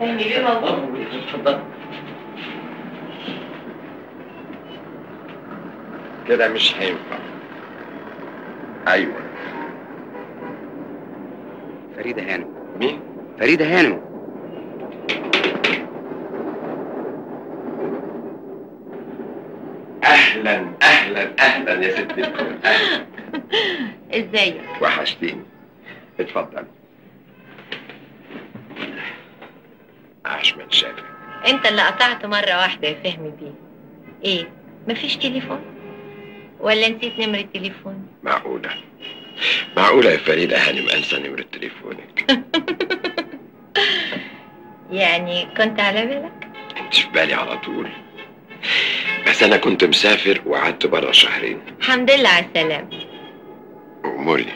فهمي بيه موجود اتفضل كده مش هينفع ايوه فريدة هانم مين فريدة هانم اهلا اهلا اهلا يا ست الكل اهلا ازيك وحشتيني اتفضل عاش من شافك انت اللي قطعت مرة واحدة يا فهمي بيه ايه مفيش تليفون ولا نسيت نمرة تليفون معقولة معقولة يا فريدة هانم انسى نمرة تليفونك يعني كنت على بالك انت في بالي على طول بس انا كنت مسافر وقعدت برا شهرين الحمد لله على السلامة اموري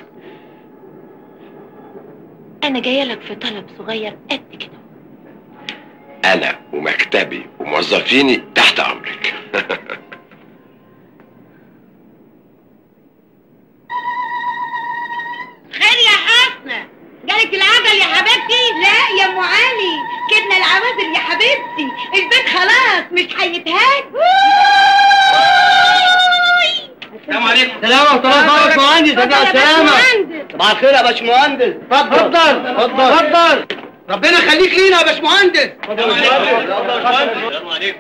انا جاية لك في طلب صغير قد كده انا ومكتبي وموظفيني تحت امرك خير يا حسنة جالك العجل يا حبيبتي لا يا ام علي كدنا العوازل يا حبيبتي البيت خلاص مش هيتهد السلام عليكم سلام ورحمة الله باشمهندس يا سلامة صباح الخير يا باشمهندس اتفضل اتفضل اتفضل ربنا يخليك لينا يا باشمهندس اتفضل السلام عليكم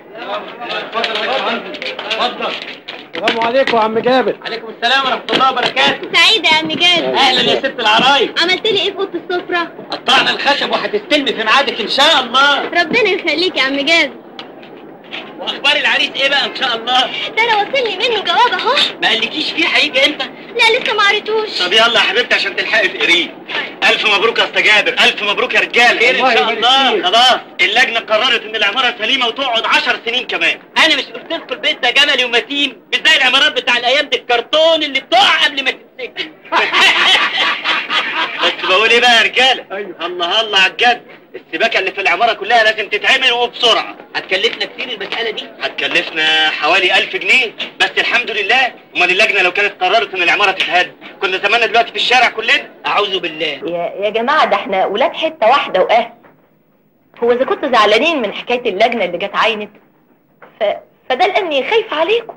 اتفضل السلام عليكم يا عم جابر عليكم السلام ورحمة الله وبركاته سعيدة يا ام جاد اهلا يا ست العرايس عملت لي ايه في اوضه السفرة قطعنا الخشب وهتستلمي في ميعادك ان شاء الله ربنا يخليك يا عم جاد واخبار العريس ايه بقى ان شاء الله ده انا وصلني منه جواب اهو ما قالكيش فيه هيجي امتى لا لسه ما قريتوش طب يلا يا حبيبتي عشان تلحقي تقريه الف مبروك يا اسطى جابر الف مبروك يا رجال خير ان شاء الله خلاص اللجنه قررت ان العماره سليمه وتقعد 10 سنين كمان انا مش قلت لكم البيت ده جملي ومتين مش زي العمارات بتاع الايام دي الكرتون اللي بتقع قبل ما تتسجن بس بقول ايه بقى يا رجاله الله الله على الجد السباكه اللي في العماره كلها لازم تتعمل وبسرعه هتكلفنا كتير المساله دي هتكلفنا حوالي 1000 جنيه بس الحمد لله امال اللجنه لو كانت قررت ان العماره تتهد كنا زماننا دلوقتي في الشارع كلنا اعوذ بالله يا, يا جماعة ده احنا ولاد حتة واحدة واهل هو اذا كنتوا زعلانين من حكاية اللجنة اللي جت عينت ف... فده لاني خايف عليكم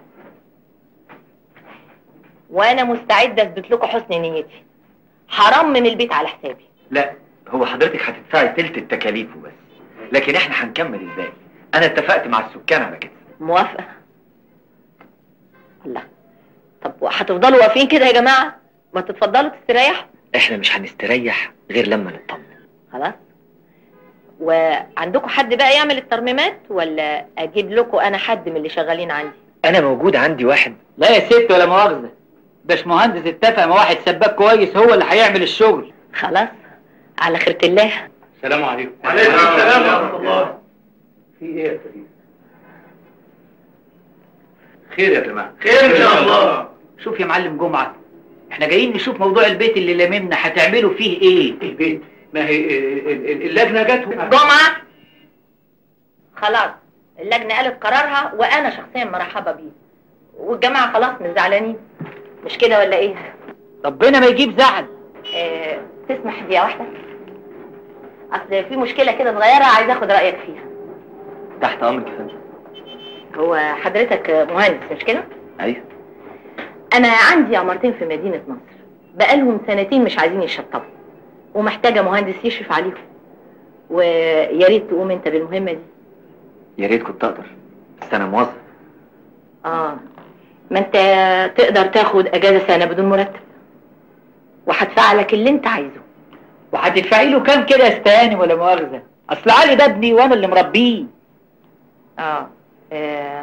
وانا مستعدة اثبت لكم حسن نيتي هرمم البيت على حسابي لا هو حضرتك هتدفعي تلت التكاليف وبس لكن احنا هنكمل ازاي انا اتفقت مع السكان على كده موافقة الله طب هتفضلوا واقفين كده يا جماعة ما تتفضلوا تستريحوا احنا مش هنستريح غير لما نطمن خلاص وعندكم حد بقى يعمل الترميمات ولا اجيب لكم انا حد من اللي شغالين عندي انا موجود عندي واحد لا يا ست ولا مؤاخذه باشمهندس اتفق مع واحد سباك كويس هو اللي هيعمل الشغل خلاص على خيرة الله السلام عليكم وعليكم السلام ورحمة الله في ايه يا فريد خير يا جماعه خير ان شاء الله شوف يا معلم جمعه احنا جايين نشوف موضوع البيت اللي لاممنا هتعملوا فيه ايه البيت ما هي اللجنه جت جمعة خلاص اللجنة قالت قرارها وانا شخصيا مرحبة بيه والجماعة خلاص مش زعلانين مش كده ولا ايه ربنا ما يجيب زعل اه تسمح دقيقة واحدة اصل في مشكلة كده صغيرة عايز اخد رأيك فيها تحت امرك يا فندم هو حضرتك مهندس مش كده ايوه انا عندي عمارتين في مدينة نصر بقالهم سنتين مش عايزين يشطبوا ومحتاجة مهندس يشرف عليهم ويا ريت تقوم انت بالمهمة دي يا ريت كنت اقدر بس انا موظف اه ما انت تقدر تاخد اجازة سنة بدون مرتب وهدفع لك اللي انت عايزه وهتدفعي له كام كده يا استهاني ولا مؤاخذه اصل علي ده ابني وانا اللي مربيه اه, آه.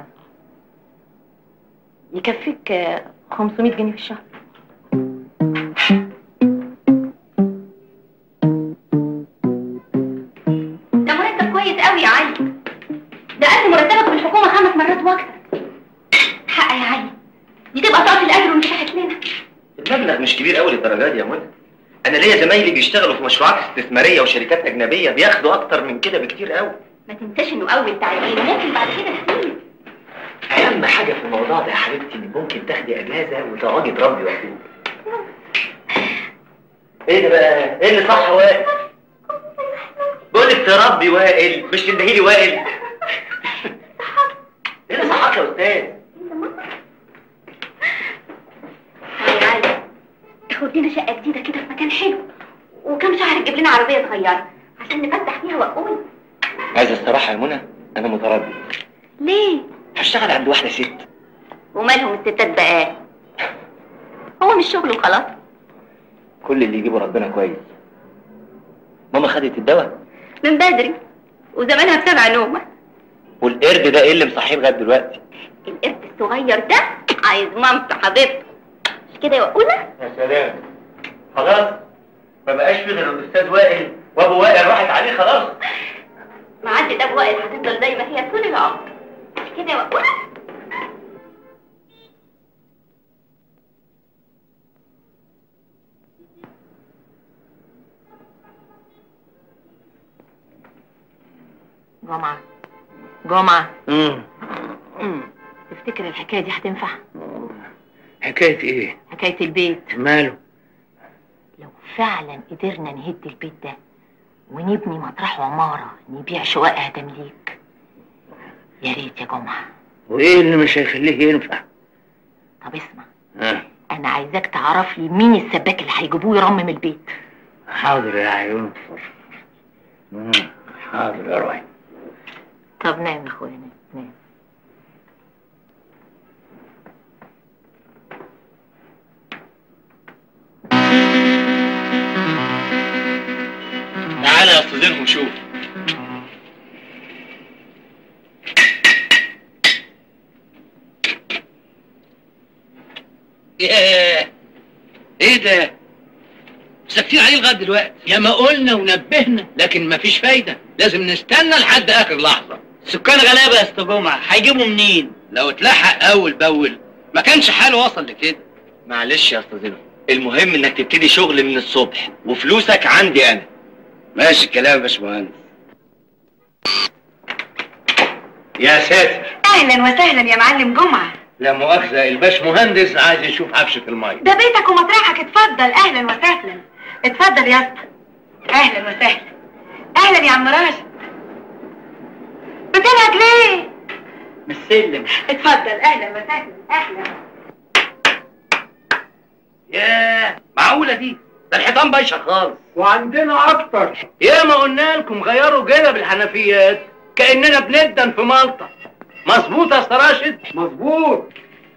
يكفيك آه، 500 جنيه في الشهر ده مرتب كويس قوي يا علي ده قد مرتبك في الحكومة خمس مرات واكتر حق يا علي دي تبقى طاقة الأجر وانفتحت لنا المبلغ مش كبير قوي للدرجه دي يا منى انا ليا زمايلي بيشتغلوا في مشروعات استثماريه وشركات اجنبيه بياخدوا اكتر من كده بكتير قوي ما تنساش انه اول تعيين ممكن بعد كده تزيد اهم حاجه في الموضوع ده يا حبيبتي ان ممكن تاخدي اجازه وتقعدي تربي وحدك ايه ده بقى ايه اللي صح واقف بص بقول لك تربي وائل مش تندهي لي وائل ايه اللي صحاك يا استاذ يا علي خد لنا شقه جديده كده في مكان حلو وكم شهر تجيب لنا عربيه صغيره عشان نفتح فيها وقول عايز الصراحه يا منى انا متردد ليه هشتغل عند واحده ست ومالهم الستات بقى هو مش شغل وخلاص كل اللي يجيبه ربنا كويس ماما خدت الدواء من بدري وزمانها بسبع نومه والقرد ده ايه اللي مصحيه لغايه دلوقتي القرد الصغير ده عايز مامته حبيبته مش كده يا وقوله يا سلام خلاص ما بقاش في غير الاستاذ وائل وابو وائل راحت عليه خلاص معدة ابو وائل هتفضل زي ما هي طول العمر مش كده يا وقوله جمعة جمعة امم تفتكر الحكاية دي هتنفع حكايه ايه حكاية البيت ماله لو فعلا قدرنا نهد البيت ده ونبني مطرحه عمارة نبيع شققها تمليك يا ريت يا جمعة وايه اللي مش هيخليه ينفع طب اسمع آه. انا عايزاك تعرف لي مين السباك اللي هيجيبوه يرمم البيت حاضر يا عيون مم. حاضر يا روحي طب نام يا اخويا نام نام تعالى يا استاذينهم شوف ياه ايه ده ساكتين عليه لغايه دلوقتي يا ما قلنا ونبهنا لكن مفيش فايده لازم نستنى لحد اخر لحظه سكان غلابه يا استاذ جمعه هيجيبوا منين لو اتلحق اول باول ما كانش حاله وصل لكده معلش يا استاذنا المهم انك تبتدي شغل من الصبح وفلوسك عندي انا ماشي الكلام يا باشمهندس يا ساتر اهلا وسهلا يا معلم جمعه لا مؤاخذة الباش مهندس عايز يشوف عفشة المية ده بيتك ومطرحك اتفضل اهلا وسهلا اتفضل يا اسطى اهلا وسهلا اهلا يا عم راشد بتلعب ليه من السلم اتفضل اهلا وسهلا اهلا ياه معقولة دي ده الحيطان بايشة خالص وعندنا اكتر يا ما قلنا لكم غيروا جنب الحنفيات كأننا بندن في مالطة مظبوط يا أسطى راشد مظبوط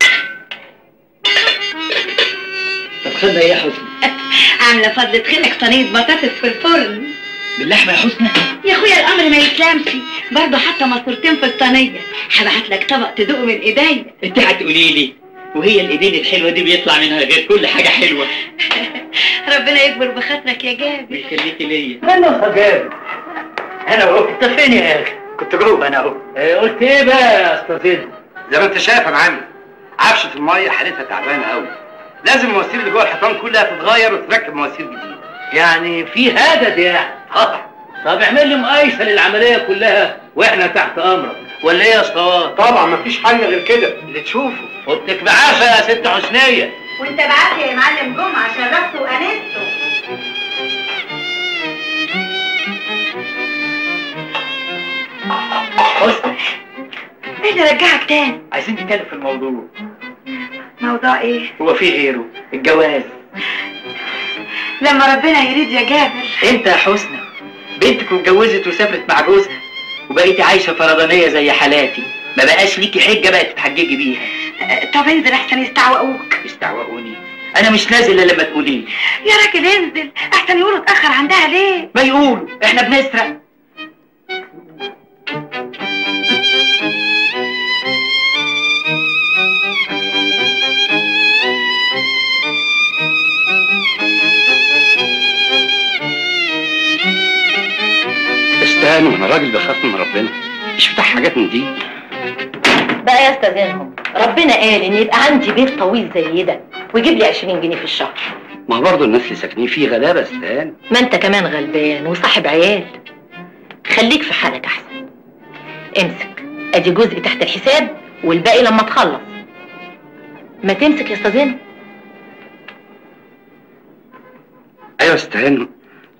طب خدنا ايه يا حسني عامله فضلة خلك صينيه بطاطس في الفرن باللحمه يا حسني يا اخويا الامر ما يسلمش برضه حتى مصورتين في الصينيه هبعت لك طبق تدوق من ايديا انت هتقولي لي وهي الايدين الحلوه دي بيطلع منها غير كل حاجه حلوه ربنا يكبر بخاطرك يا جابر بيخليكي ليا أنا خجاب أنا أهو أنت فين يا أخي؟ كنت جوه انا اهو إيه، قلت إيه بقى يا أسطى زيد؟ زي ما انت شايف يا معلم عفشه الميه حالتها تعبانه قوي لازم المواسير اللي جوه الحيطان كلها تتغير وتركب مواسير جديده يعني في هدد يعني طبعا طب اعمل لي مقايسة للعملية كلها وإحنا تحت أمرك ولا إيه يا أسطى؟ طبعا مفيش حل غير كده اللي تشوفه خدتك بعافية يا ست حسنية وانت بعافيه يا معلم جمعه شرفته وانسته حسني ايه اللي رجعك تاني عايزين نتكلم في الموضوع موضوع ايه هو في غيره الجواز لما ربنا يريد يا جابر انت يا حسنى بنتك اتجوزت وسافرت مع جوزها وبقيتي عايشه فرضانيه زي حالاتي ما بقاش ليكي حجه بقى تتحججي بيها آه، طب انزل احسن يستعوقوك استعوقوني انا مش نازل الا لما تقولي لي يا راجل انزل احسن يقولوا اتاخر عندها ليه ما يقولوا احنا بنسرق استهانوا انا راجل بخاف من ربنا مش بتاع حاجات من دي بقى يا استاذنهم ربنا قال ان يبقى عندي بيت طويل زي ده ويجيب لي 20 جنيه في الشهر ما هو برضه الناس اللي ساكنين فيه غلابه استهان ما انت كمان غلبان وصاحب عيال خليك في حالك احسن امسك ادي جزء تحت الحساب والباقي لما تخلص ما تمسك يا استاذنا ايوه استهان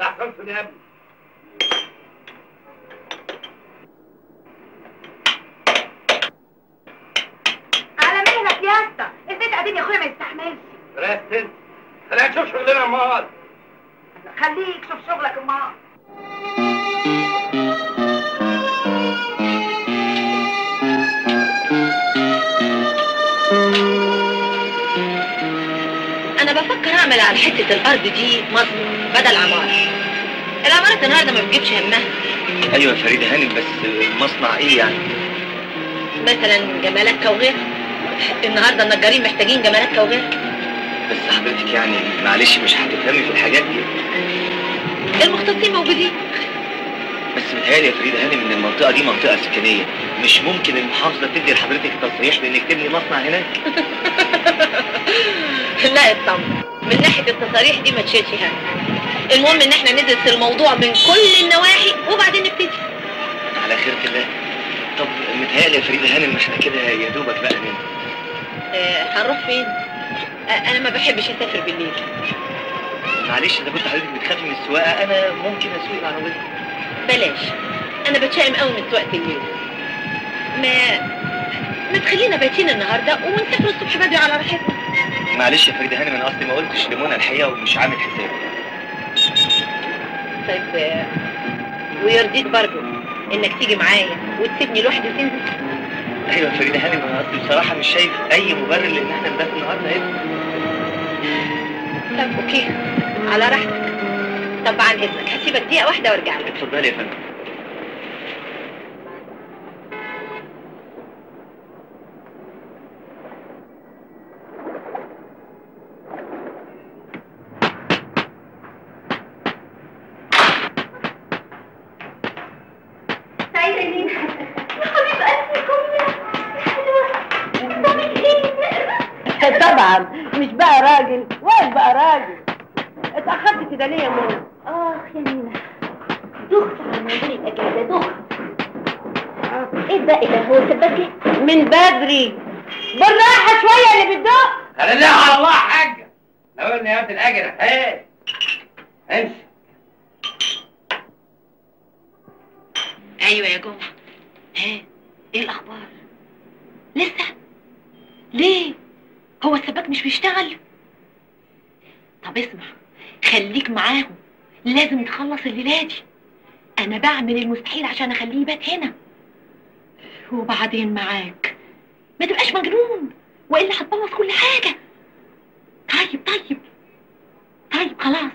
تحت يا ابني على مهلك يا اسطى البيت قديم يا اخويا ما يستحملش ريت انت خلينا نشوف شغلنا امال خليك شوف شغلك امال انا بفكر اعمل على حته الارض دي مصنع بدل عماره العمارة النهارده ما بتجيبش همها ايوه يا فريده هانم بس مصنع ايه يعني مثلا جمالك وغير النهارده النجارين محتاجين جمالك وغير بس حضرتك يعني معلش مش هتفهمي في الحاجات دي المختصين موجودين بس متهيألي يا فريده هانم ان المنطقه دي منطقه سكنيه مش ممكن المحافظه تدي لحضرتك تصريح بانك تبني مصنع هناك لا اطمن من ناحيه التصاريح دي ما تشيلش هم المهم ان احنا ندرس الموضوع من كل النواحي وبعدين نبتدي على خيرة الله طب متهيألي يا فريده هانم احنا كده يا دوبك بقى نمت آه هنروح فين آه انا ما بحبش اسافر بالليل معلش اذا كنت حضرتك بتخافي من السواقه انا ممكن اسوق العربيه بلاش انا بتشائم قوي من سواقه الليل ما ما تخلينا بايتين النهارده ونسافر الصبح بدري على راحتنا معلش يا فريده هانم انا اصلي ما قلتش لمنى الحقيقه ومش عامل حسابي طيب آه، ويرضيك برضو انك تيجي معايا وتسيبني لوحدي وتنزل ايوه يا فريده هانم انا اصلي بصراحه مش شايف اي مبرر لان احنا نبات النهارده هنا طب اوكي على راحتك طب عن اذنك هسيبك دقيقه واحده وارجع لك اتفضلي يا فندم سعيدة لينا يا حبيب قلبي كلها يا حلوة طب ايه طبعا مش بقى راجل وين بقى راجل اتأخرت كده ليه يا ماما اخ يا نينا دخت على موضوع الاجازة دخت ايه بقى ده هو سباك جه من بدري بالراحة شوية اللي بتدق خلينا على الله حاجة لو ان يا ابن الاجرة ايه امشي ايوه يا جمعه ها ايه الاخبار لسه ليه هو السباك مش بيشتغل طب اسمع خليك معاهم لازم تخلص الليله دي انا بعمل المستحيل عشان اخليه يبات هنا وبعدين معاك ما تبقاش مجنون والا هتبوظ كل حاجه طيب طيب طيب خلاص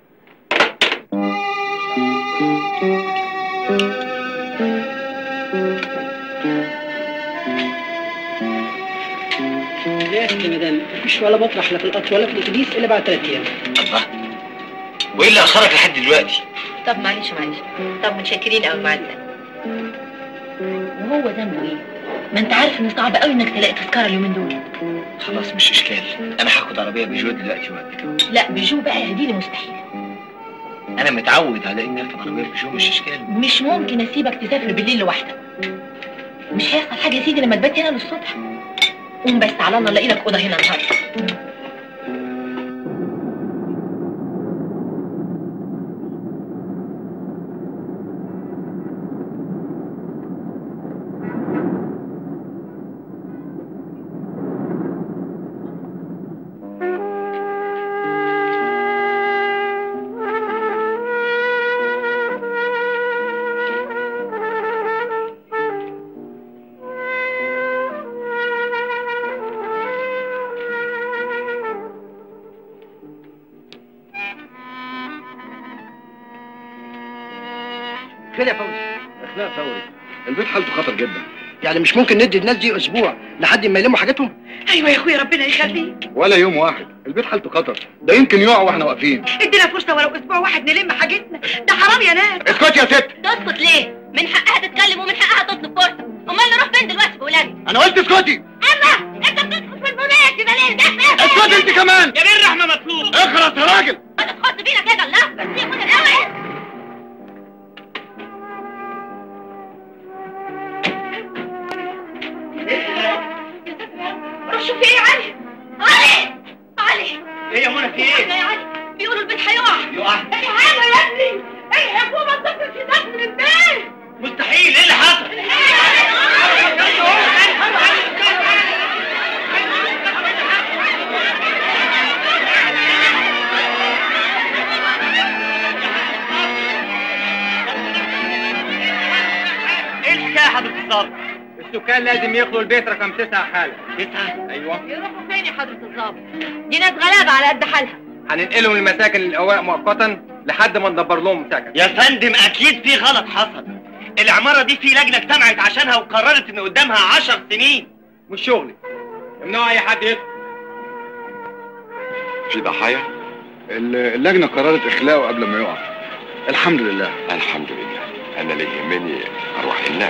يا اختي مدام مفيش ولا مطرح لا في القطر ولا في الاتوبيس الا بعد ثلاث ايام الله وايه اللي اخرك لحد دلوقتي طب معلش معلش طب متشكرين قوي مع السلامه وهو ذنبه ايه ما انت عارف ان صعب قوي انك تلاقي تذكره اليومين دول خلاص مش اشكال انا هاخد عربيه بيجو دلوقتي وقت لا بيجو بقى دي اللي مستحيل انا متعود على اني اركب عربيه بيجو مش اشكال مش ممكن اسيبك تسافر بالليل لوحدك مش هيحصل حاجه يا سيدي لما تبات هنا للصبح قوم بس تعالى انا الاقي لك اوضه هنا النهارده خير يا فوزي اخلاق فوري البيت حالته خطر جدا يعني مش ممكن ندي الناس دي اسبوع لحد ما يلموا حاجتهم ايوه يا اخويا ربنا يخليك ولا يوم واحد البيت حالته خطر ده يمكن يقع واحنا واقفين ادينا فرصه ولو اسبوع واحد نلم حاجتنا ده حرام يا ناس اسكت يا ست تسكت ليه؟ من حقها تتكلم ومن حقها تطلب فرصة امال نروح فين دلوقتي بولادي؟ انا قلت اسكتي اما انت بتدخل في المناقشه ده ليه؟ ده اسكت انت كمان يا بيه الرحمة مطلوب اخرس يا راجل ما تدخلش فينا كده الله بس يا منى الاول روح شوف ايه يا علي علي علي ايه يا منى في ايه؟ يا علي بيقولوا البيت هيقع يقع تعالوا يا ابني حضرة الظابط السكان لازم يخلوا البيت رقم تسعة حالا تسعة ايوه يروحوا فين يا حضرة الظابط دي ناس غلابة على قد حالها هننقلهم لمساكن الاواء مؤقتا لحد ما ندبر لهم سكن يا فندم اكيد في غلط حصل العمارة دي في لجنة اجتمعت عشانها وقررت ان قدامها عشر سنين مش شغلي يمنعوا اي حد يدخل في ضحايا اللجنة قررت إخلاءه قبل ما يقع الحمد لله الحمد لله انا اللي يهمني ارواح الناس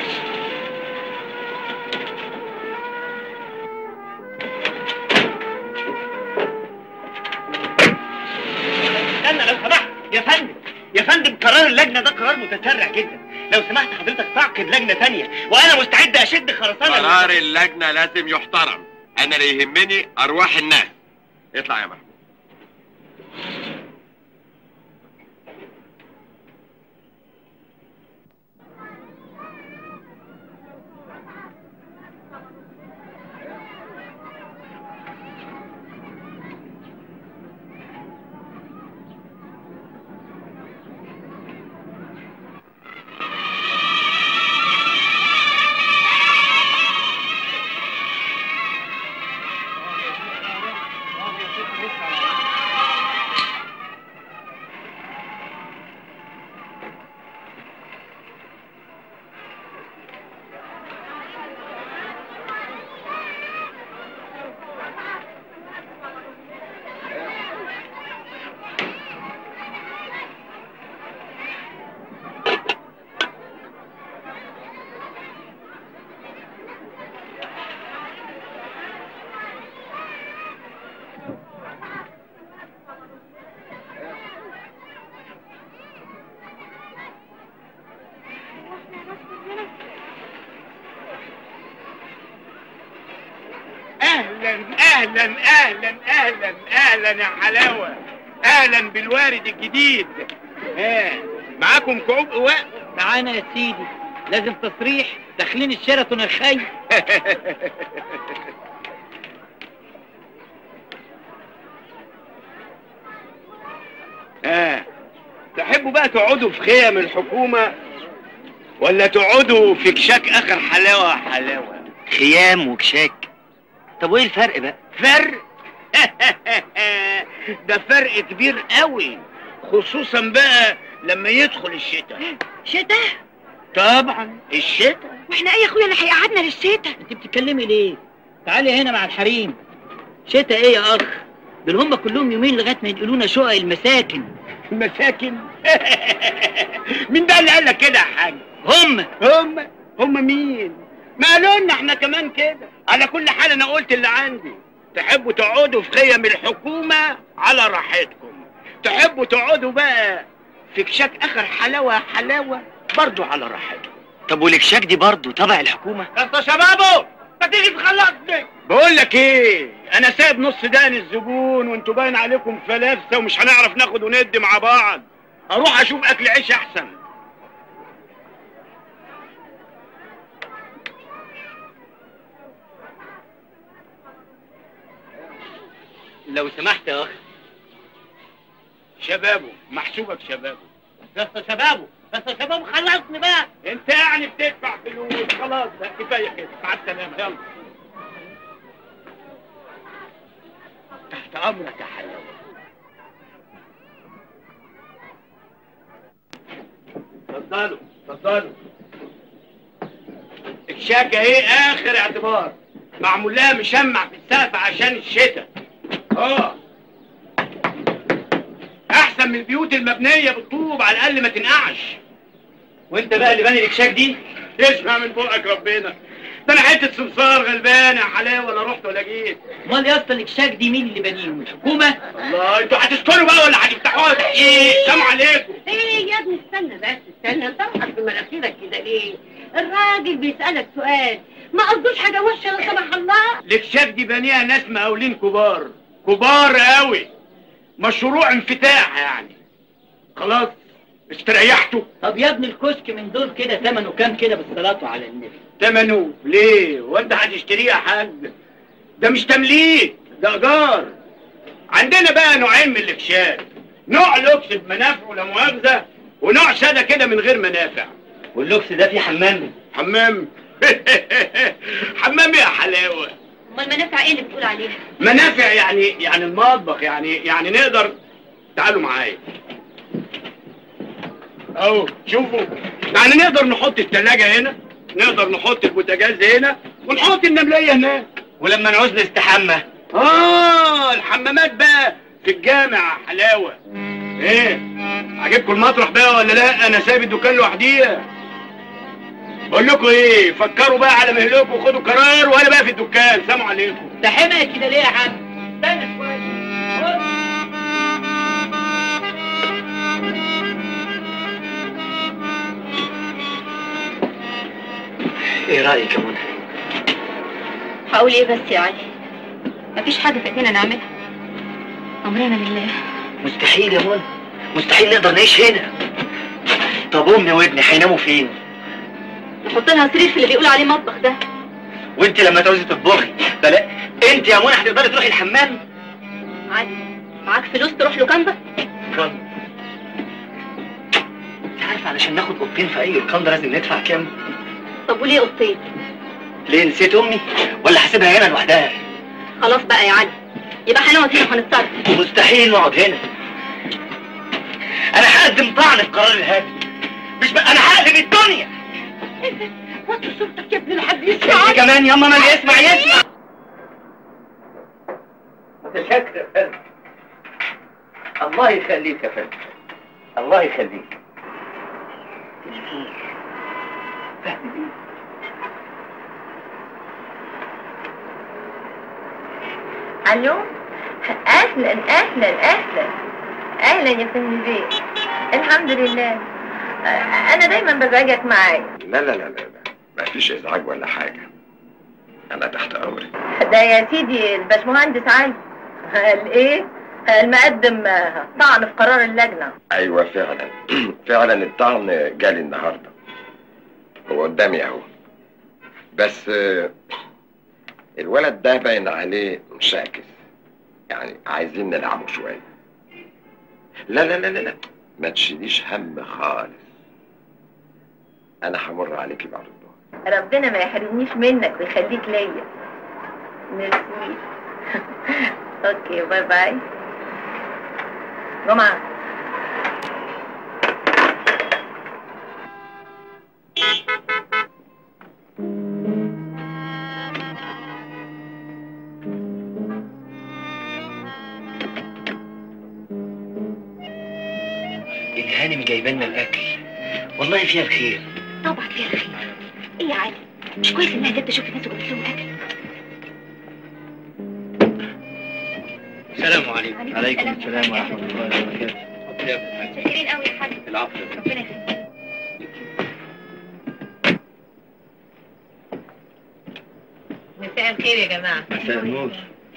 استنى لو سمحت يا فندم يا فندم قرار اللجنة ده قرار متسرع جدا لو سمحت حضرتك تعقد لجنة تانية وانا مستعد اشد خرسانة قرار اللجنة لازم يحترم انا اللي يهمني ارواح الناس اطلع يا محمود اهلا اهلا اهلا اهلا اهلا يا حلاوه اهلا بالوارد الجديد ها معاكم كعوب قواء معانا يا سيدي لازم تصريح داخلين الشيراتون الخي ها تحبوا بقى تقعدوا في خيم الحكومه ولا تقعدوا في كشاك اخر حلاوه حلاوه خيام وكشاك طب وايه الفرق بقى فرق ده فرق كبير قوي خصوصا بقى لما يدخل الشتاء شتاء طبعا الشتاء واحنا ايه يا اخويا اللي هيقعدنا للشتاء انت بتتكلمي ليه تعالي هنا مع الحريم شتا ايه يا اخ دول هم كلهم يومين لغايه ما ينقلونا شقق المساكن مساكن مين ده اللي قال لك كده يا حاج هم هم هم مين ما قالوا لنا احنا كمان كده على كل حال انا قلت اللي عندي تحبوا تقعدوا في خيم الحكومة على راحتكم تحبوا تقعدوا بقى في كشاك اخر حلاوة حلاوة برضو على راحتكم طب والكشاك دي برضه تبع الحكومة يا شبابو ما تيجي تخلصني بقول لك ايه انا سايب نص دان الزبون وانتوا باين عليكم فلافسه ومش هنعرف ناخد وندي مع بعض اروح اشوف اكل عيش احسن لو سمحت يا اخ شبابه محسوبك شبابه بس يا شبابه بس يا شباب خلصني بقى انت يعني بتدفع فلوس خلاص ده كفايه كده مع السلامه يلا تحت امرك يا حلاوه اتفضلوا اتفضلوا الشاكة ايه اخر اعتبار معمول لها مشمع في السقف عشان الشتاء اه احسن من البيوت المبنيه بالطوب على الاقل ما تنقعش وانت بقى اللي باني الكشاك دي اسمع من بقك ربنا ده انا حته سمسار غلبان يا حلاوه لا رحت ولا جيت امال يا اسطى الكشاك دي مين اللي بانيهم الحكومه الله انتوا هتسكنوا بقى ولا هتفتحوها تحقيق سلام عليكم ايه يا ابني استنى بس استنى انت واقف في مناخيرك كده ليه الراجل بيسألك سؤال ما قصدوش حاجة وحشة لا سمح الله الاكشاف دي بانيها ناس مقاولين كبار كبار قوي مشروع انفتاح يعني خلاص استريحتوا طب يا ابني الكشك من دول كده ثمنه كام كده بالصلاه على النبي تمنه ليه وانت هتشتريه يا حاج ده مش تمليك ده ايجار عندنا بقى نوعين من الاكشاف نوع لوكس بمنافع ولا مؤاخذه ونوع ساده كده من غير منافع واللوكس ده فيه حمام حمام حمام يا حلاوه امال منافع ايه اللي بتقول عليها منافع يعني يعني المطبخ يعني يعني نقدر تعالوا معايا اهو شوفوا يعني نقدر نحط الثلاجة هنا نقدر نحط البوتاجاز هنا ونحط النملية هناك ولما نعوز نستحمى اه الحمامات بقى في الجامع حلاوة ايه عجبكم المطرح بقى ولا لا انا سايب الدكان لوحديه بقول لكم ايه فكروا بقى على مهلكم وخدوا قرار وانا بقى في الدكان سلام عليكم ده حمق كده ليه يا عم استنى شويه ايه رايك يا منى هقول ايه بس يا علي مفيش حاجه في ايدينا نعملها امرنا لله مستحيل يا منى مستحيل نقدر نعيش هنا طب امي وابني هيناموا فين نحط لها سرير في اللي بيقولوا عليه مطبخ ده وانت لما تعوزي تطبخي بلا انت يا منى هتقدري تروحي الحمام علي معاك فلوس تروح له كنبه كم انت عارف علشان ناخد اوضتين في اي لوكاندا لازم ندفع كام طب وليه اوضتين ليه نسيت امي ولا هسيبها هنا لوحدها خلاص بقى يا علي يبقى هنقعد هنا وهنتصرف مستحيل نقعد هنا انا هقدم طعن في قرار الهادي مش بقى انا هقلب الدنيا وطي صوتك يا ابن الحاج انت كمان ياما ما اللي يسمع يسمع متشكر يا فندم الله يخليك يا فندم الله يخليك الو اهلا اهلا اهلا اهلا يا فندم بيه الحمد لله آه، انا دايما بزعجك معايا لا لا لا لا لا ما فيش ازعاج ولا حاجه انا تحت امرك ده يا سيدي الباشمهندس علي قال ايه المقدم آه، طعن في قرار اللجنه ايوه فعلا فعلا الطعن جالي النهارده هو قدامي اهو بس آه، الولد ده باين عليه مشاكس يعني عايزين نلعبه شويه لا لا لا لا لا ما تشيليش هم خالص انا همر عليكي بعد الظهر ربنا ما يحرمنيش منك ويخليك ليا ميرسي اوكي باي باي جمعه الهانم جايبه لنا الاكل والله فيها الخير طبعا فيها الخير ايه يا علي مش كويس انها جت تشوف الناس وجابت لهم اكل السلام عليكم عليكم السلام ورحمه الله وبركاته شاكرين قوي يا حاج العفو ربنا يخليك مساء الخير يا جماعه مساء النور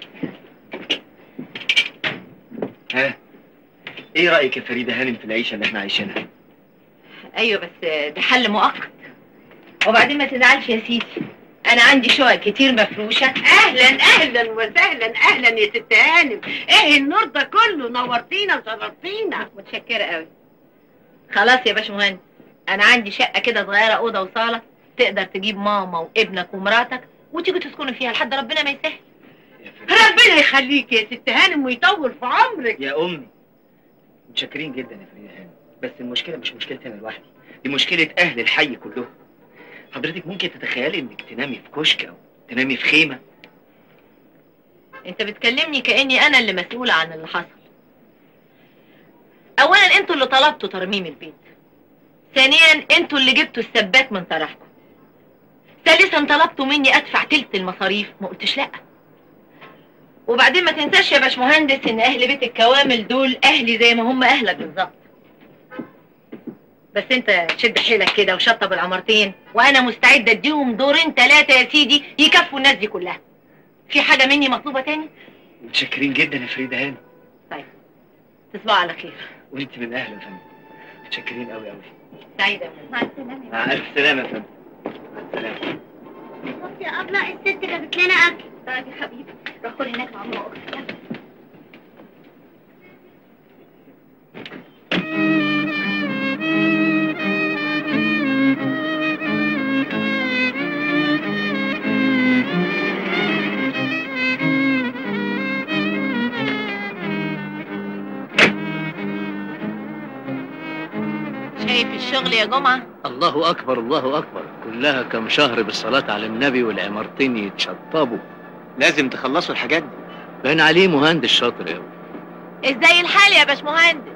ها ايه رايك يا فريده هانم في العيشه اللي احنا عايشينها ايوه بس ده حل مؤقت وبعدين ما تزعلش يا سيدي انا عندي شقق كتير مفروشه اهلا اهلا وسهلا اهلا يا ست هانم ايه النور ده كله نورتينا وشرفتينا متشكره قوي خلاص يا باشمهندس انا عندي شقه كده صغيره اوضه وصاله تقدر تجيب ماما وابنك ومراتك وتيجوا تسكنوا فيها لحد ربنا ما يسهل ربنا يخليك يا ست هانم ويطول في عمرك يا امي متشكرين جدا يا فريده هانم بس المشكله مش مشكلتي انا لوحدي دي مشكله اهل الحي كلهم حضرتك ممكن تتخيلي انك تنامي في كشك او تنامي في خيمه انت بتكلمني كاني انا اللي مسؤوله عن اللي حصل اولا انتوا اللي طلبتوا ترميم البيت ثانيا انتوا اللي جبتوا السباك من طرفكم ثالثا طلبتوا مني ادفع تلت المصاريف ما قلتش لا وبعدين ما تنساش يا باشمهندس ان اهل بيت الكوامل دول اهلي زي ما هم اهلك بالظبط بس انت شد حيلك كده وشطب العمارتين وانا مستعده اديهم دورين ثلاثه يا سيدي يكفوا الناس دي كلها في حاجه مني مطلوبه تاني متشكرين جدا يا فريده هانم تصبحوا على خير وانت من اهل يا فندم متشكرين قوي قوي سعيده مع السلامه مع الف سلامه يا فندم مع السلامه بص يا ابله الست جابت لنا اكل طيب يا حبيبي روح كل هناك مع ماما واختي يلا. كيف الشغل يا جمعة الله اكبر الله اكبر كلها كم شهر بالصلاه على النبي والعمارتين يتشطبوا لازم تخلصوا الحاجات دي باين عليه مهندس شاطر قوي ازاي الحال يا باشمهندس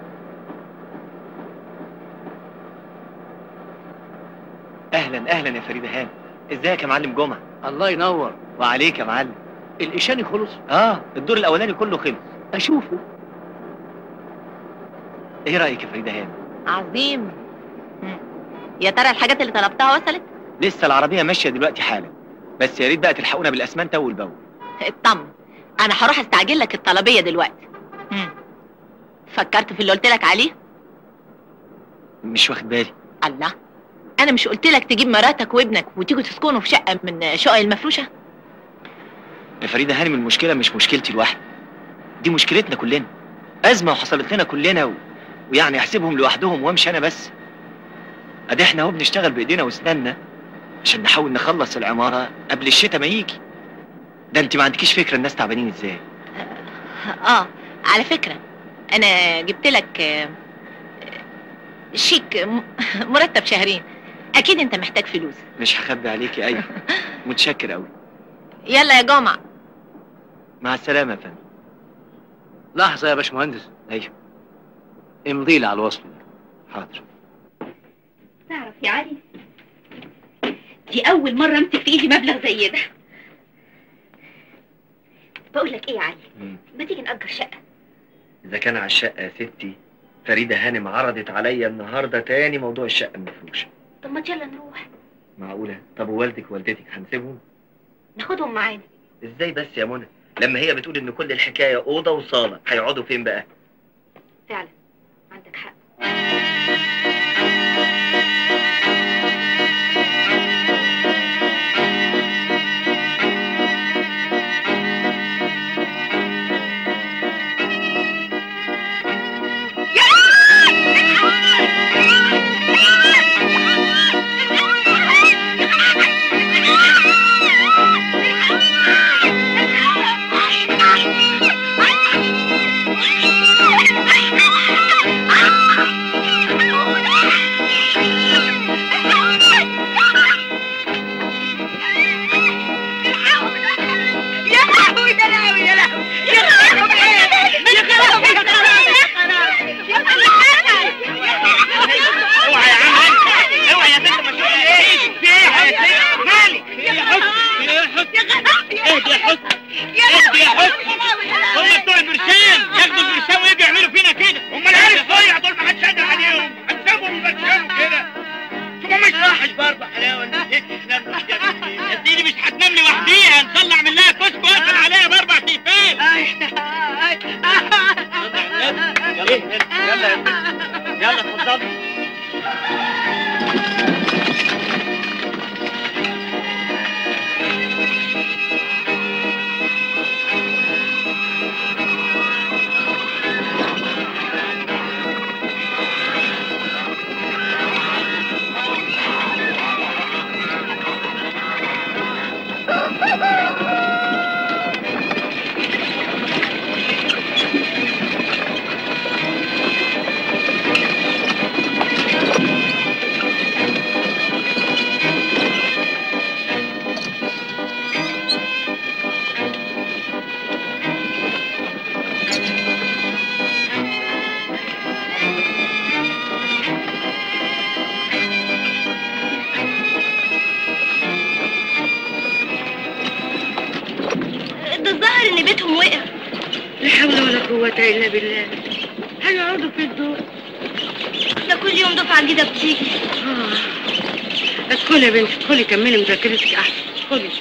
اهلا اهلا يا فريده هانم ازيك يا معلم جمعه الله ينور وعليك يا معلم الاشاني خلص اه الدور الاولاني كله خلص اشوفه ايه رايك يا فريده هانم عظيم مم. يا ترى الحاجات اللي طلبتها وصلت لسه العربيه ماشيه دلوقتي حالا بس يا ريت بقى تلحقونا بالاسمنت اول باول اطمن انا هروح استعجل لك الطلبية دلوقتي مم. فكرت في اللي قلت لك عليه مش واخد بالي الله انا مش قلت لك تجيب مراتك وابنك وتيجوا تسكنوا في شقة من شقق المفروشة يا فريده هانم المشكله مش مشكلتي لوحدي دي مشكلتنا كلنا ازمه وحصلت لنا كلنا و... ويعني احسبهم لوحدهم وامشي انا بس ادي احنا اهو بنشتغل بايدينا واسناننا عشان نحاول نخلص العماره قبل الشتاء ما يجي ده انت ما عندكيش فكره الناس تعبانين ازاي اه على فكرة انا جبت لك آه، شيك م- مرتب شهرين اكيد انت محتاج فلوس مش هخبي عليكي ايوه متشكر قوي يلا يا جمعة مع السلامه يا فندم لحظه يا باشمهندس ايوه امضي لي على الوصل حاضر تعرف يا علي دي أول مرة أمسك في إيدي مبلغ زي ده بقول لك إيه يا علي مم. ما تيجي نأجر شقة اذا كان على الشقه يا ستي فريده هانم عرضت عليا النهارده تاني موضوع الشقه المفروشه طب ما يلا نروح معقوله طب ووالدك ووالدتك هنسيبهم ناخدهم معانا ازاي بس يا منى لما هي بتقول ان كل الحكايه اوضه وصاله هيقعدوا فين بقى فعلا عندك حق يا لهوي يا لهوي يا لهوي يا خرابي يا خرابي يا اوعى يا عم اوعى يا ست ما تقولي ايه في ايه يا ست مالك يا حسن يا حسن اهدي يا حسن اهدي يا حسن هم بتوع البرشام ياخدوا البرشام ويجوا يعملوا فينا كده هم العيال الصيع دول ما حدش قادر عليهم هتسيبهم يبرشموا كده ثم مش راحش برضه حلاوه يا سيدي مش هتنام لوحديها ان شاء الله اعمل لها كشك واقفل عليها باربع تيفال يلا يلا يا ست يلا اتفضلي ده الظاهر إن بيتهم وقع لا حول ولا قوة إلا بالله هيقعدوا في الدور ده كل يوم دفعة جديدة بتيجي آه. ادخلي يا بنتي ادخلي كملي مذاكرتك أحسن ادخلي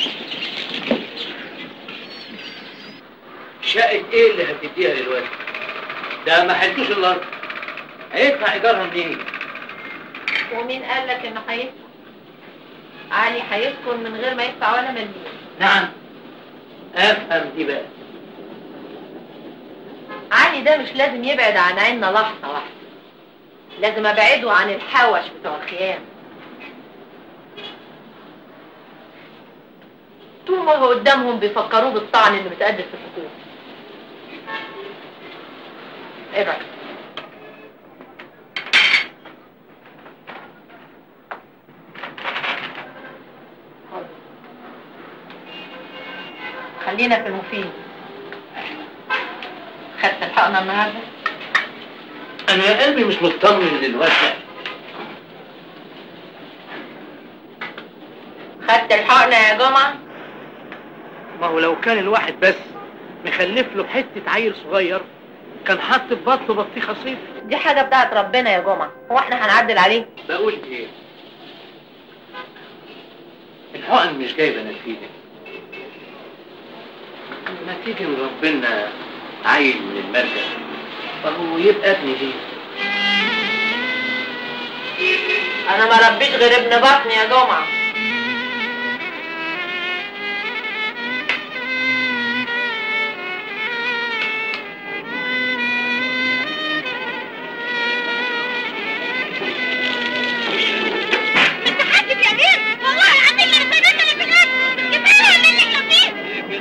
شقة ايه اللي هتديها دلوقتي؟ ده ما حلتوش الارض هيدفع ايجارها منين؟ ومين قال لك انه هيدفع علي هيسكن من غير ما يدفع ولا مليم نعم افهم دي بقى علي ده مش لازم يبعد عن عيننا لحظة واحدة لازم ابعده عن الحوش بتوع الخيام طول ما هو قدامهم بيفكروه بالطعن اللي متقدم في الحكومة ابعد خلينا في المفيد خدت الحقنة النهاردة انا قلبي مش مطمن للوسع خدت الحقنة يا جمعة ما هو لو كان الواحد بس مخلف له حتة عيل صغير كان حط في بطنه بطيخة صيف دي حاجة بتاعت ربنا يا جمعة هو احنا هنعدل عليه بقول ايه الحقن مش جايبه نتيجه ما تيجي من ربنا عيل من المرجع فهو يبقى ابني ليه انا ما ربيش غير ابن بطني يا جمعة حاسب يا مين والله العظيم اللي ربنا اللي في الارض كفايه ولا اللي احنا فيه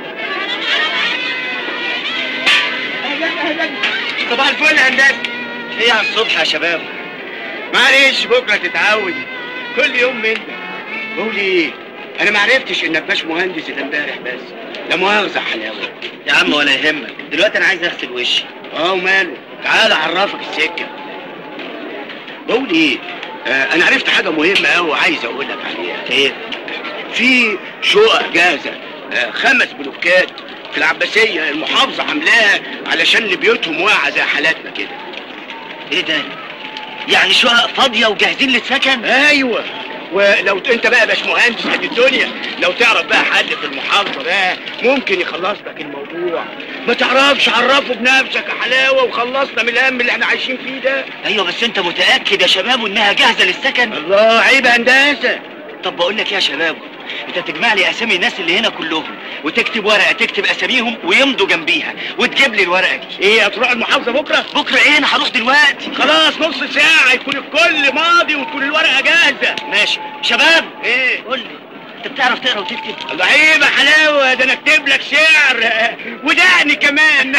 صباح الفل يا هندسه ايه على الصبح يا شباب معلش بكره تتعود كل يوم منك بقول ايه انا ما عرفتش انك باش مهندس الا امبارح بس لا مؤاخذه حلاوه يا عم ولا يهمك دلوقتي انا عايز اغسل وشي اه وماله تعال اعرفك السكه بقول ايه آه انا عرفت حاجه مهمه قوي وعايز اقول لك عليها ايه في شقق جاهزه آه خمس بلوكات في العباسيه المحافظه عاملاها علشان اللي بيوتهم واقعه زي حالاتنا كده ايه ده يعني شقق فاضيه وجاهزين للسكن ايوه ولو ت- انت بقى باش مهندس قد الدنيا لو تعرف بقى حد في المحافظه بقى ممكن يخلص لك الموضوع ما تعرفش عرفه بنفسك يا حلاوه وخلصنا من الهم اللي احنا عايشين فيه ده ايوه بس انت متاكد يا شباب انها جاهزه للسكن الله عيب هندسه طب بقول لك إيه يا شباب انت تجمع لي اسامي الناس اللي هنا كلهم وتكتب ورقه تكتب اساميهم ويمضوا جنبيها وتجيب لي الورقه دي ايه هتروح المحافظه بكره بكره ايه انا هروح دلوقتي خلاص نص ساعه يكون الكل ماضي وتكون الورقه جاهزه ماشي شباب ايه قول لي انت بتعرف تقرا وتكتب الله عيب يا حلاوه ده انا اكتب لك شعر ودقني كمان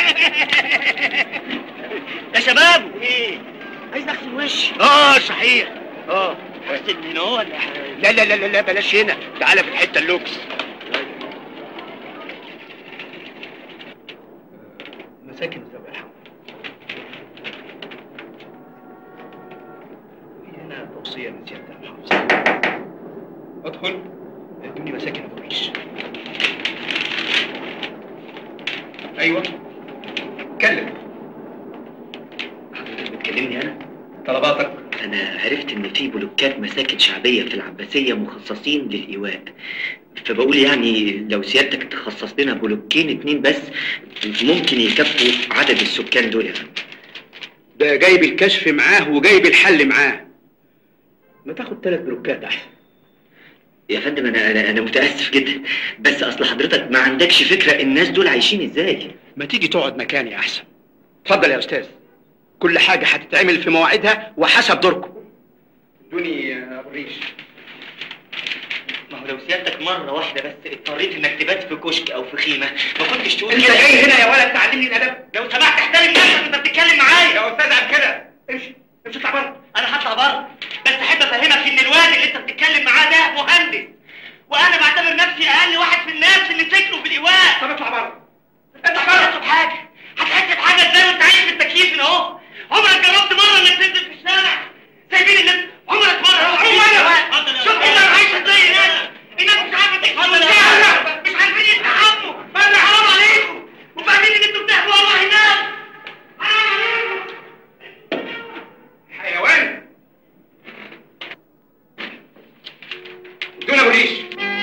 يا شباب ايه عايز اغسل وشي اه صحيح اه اغسل هنا ولا لا لا لا لا, لا بلاش هنا تعالى في الحته اللوكس مساكن ذوي الحق في هنا توصية من سيادة المحافظة ادخل ادوني مساكن ابو ريش ايوه اتكلم حضرتك بتكلمني انا طلباتك انا عرفت ان في بلوكات مساكن شعبيه في العباسيه مخصصين للايواء فبقول يعني لو سيادتك تخصص لنا بلوكين اتنين بس ممكن يكفوا عدد السكان دول يا فندم ده جايب الكشف معاه وجايب الحل معاه ما تاخد ثلاث بلوكات احسن يا فندم انا انا انا متاسف جدا بس اصل حضرتك ما عندكش فكره الناس دول عايشين ازاي ما تيجي تقعد مكاني احسن اتفضل يا استاذ كل حاجه هتتعمل في مواعيدها وحسب دوركم ادوني ابو ريش ما هو لو سيادتك مره واحده بس اضطريت انك تبات في كشك او في خيمه ما كنتش تقول انت كده. جاي هنا يا ولد تعلمني الادب لو سمحت احترم نفسك انت بتتكلم معايا يا استاذ عم كده امشي امشي اطلع بره انا هطلع بره بس احب افهمك ان الواد اللي انت بتتكلم معاه ده مهندس وانا بعتبر نفسي اقل واحد في الناس اللي سكنوا في الايواء طب اطلع بره انت هتحس بحاجه هتحس بحاجه ازاي وانت عايش في التكييف هنا اهو عمرك جربت مره انك تنزل في الشارع سايبين الناس عمرك مره عمرك شوف الناس عايشه ازاي هناك الناس مش عارفه تحمل الشارع مش عارفين يستحموا بره حرام عليكم وفاهمين ان انتوا بتحموا الله هناك حرام عليكم حيوان ادونا ابو ريش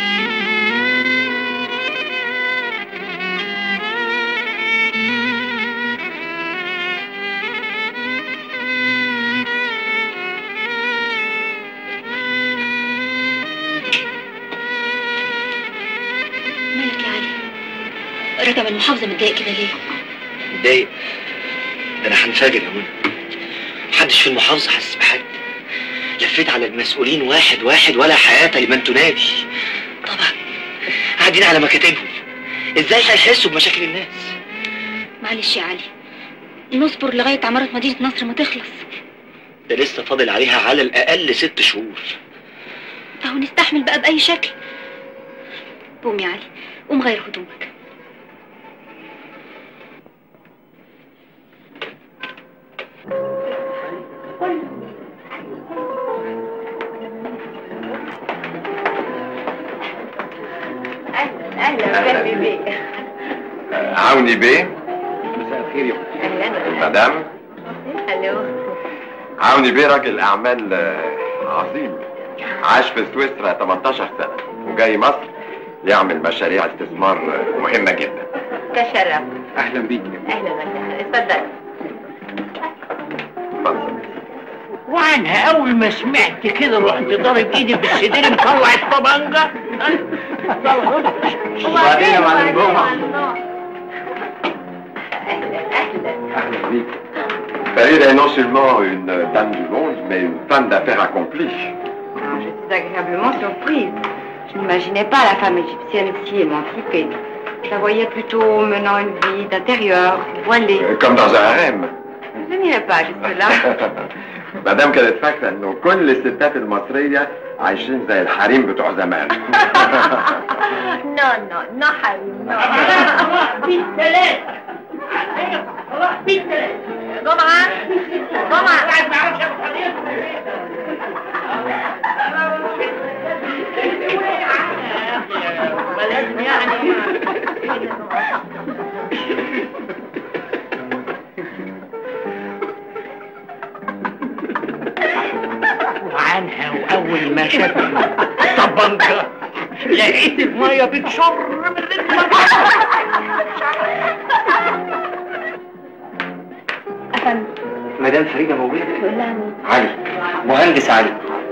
مالك يا علي رجب المحافظة متضايق كده ليه؟ متضايق ده انا هنفجر يا منى محدش في المحافظه حاسس بحاجه لفيت على المسؤولين واحد واحد ولا حياه لمن تنادي طبعا قاعدين على مكاتبهم ازاي هيحسوا بمشاكل الناس معلش يا علي نصبر لغاية عمارة مدينة نصر ما تخلص ده لسه فاضل عليها على الاقل ست شهور فهو نستحمل بقى بأي شكل قوم يا علي قوم غير هدومك أهلا بيه عوني بيه مساء الخير يا اهلا مدام الو عوني بيه راجل أعمال آه، عظيم عاش في سويسرا 18 سنة وجاي مصر يعمل مشاريع استثمار آه، مهمة جدا تشرف اهلا بيك اهلا وسهلا اتفضل وعنها اول ما سمعت كده رحت ضارب ايدي بالسدير مطلع الطبنجه وبعدين يا معلم جمعة اهلا بيك Farida est non seulement une dame du monde, mais une femme d'affaires accomplie. Je suis agréablement surprise. Je n'imaginais pas la femme égyptienne si émancipée. Je la voyais plutôt menant une vie d'intérieur, voilée. Euh, Comme dans un harem. Je n'irai pas jusque-là. مدام كانت فاكرة انه كل الستات المصرية عايشين زي الحريم بتوع زمان. نو نو نو حبيبي نو بالثلاثة خلاص بالثلاثة جمعة جمعة قاعد ما اعرفش لازم يعني وعنها واول ما شفت الطبنجة لقيت المية بتشر من رجلك مدام فريدة موجودة تقول لها مين علي مهندس علي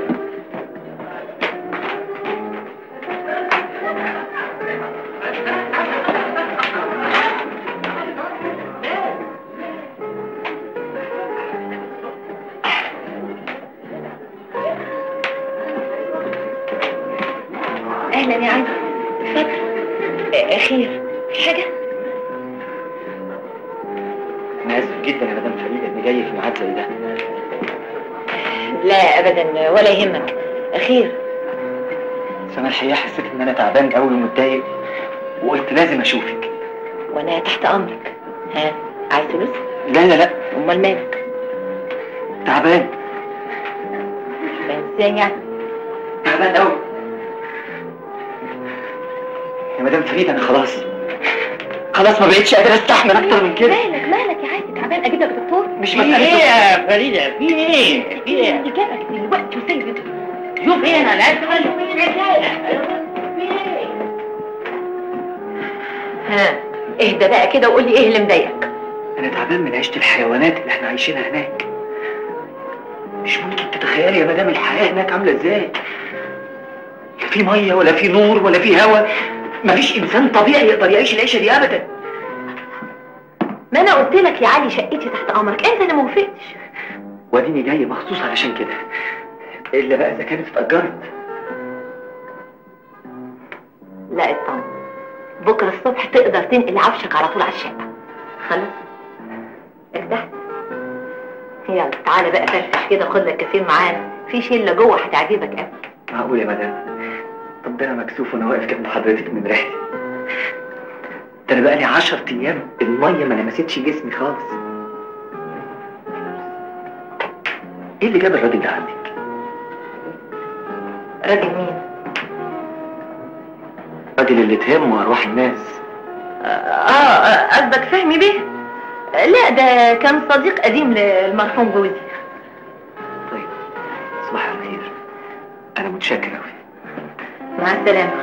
اهلا يا علي اتفضل آه، خير في حاجه انا اسف جدا يا مدام فريدة اني جاي في ميعاد زي ده لا ابدا ولا يهمك خير بس انا الحقيقة حسيت ان انا تعبان قوي ومتضايق وقلت لازم اشوفك وانا تحت امرك ها عايز فلوس لا لا لا امال مالك تعبان فاهم ازاي يعني تعبان قوي يا مدام فريدة انا خلاص خلاص ما بقتش قادر استحمل اكتر من كده مالك مالك يا عادي تعبان اجيب لك دكتور مش في مسألة ايه يا فريدة في ايه في اللي ايه جابك دلوقتي وسايب شوف ايه انا لازم اشوف ايه الحكاية في ايه ها اهدى بقى كده وقول لي ايه اللي مضايقك انا تعبان من عيشة الحيوانات اللي احنا عايشينها هناك مش ممكن تتخيلي يا مدام الحياة هناك عاملة ازاي لا في مية ولا في نور ولا في هواء مفيش انسان طبيعي يقدر يعيش العيشة دي ابدا ما انا قلت لك يا علي شقتي تحت امرك انت اللي ما وافقتش واديني جاي مخصوص علشان كده الا بقى اذا كانت اتأجرت لا اطمن بكره الصبح تقدر تنقل عفشك على طول على الشقه خلاص ارتحت يلا تعالى بقى فرفش كده خد لك كافيه معانا في شله جوه هتعجبك قوي معقول يا مدام طب ده انا مكسوف وانا واقف جنب حضرتك من ريحتي ده انا بقالي عشر ايام المية ما لمستش جسمي خالص ايه اللي جاب الراجل ده عندك؟ راجل مين الراجل اللي تهمه ارواح الناس اه آه، قصدك فهمي بيه لا ده كان صديق قديم للمرحوم جوزي طيب صباح الخير انا متشكر اوي مع السلامه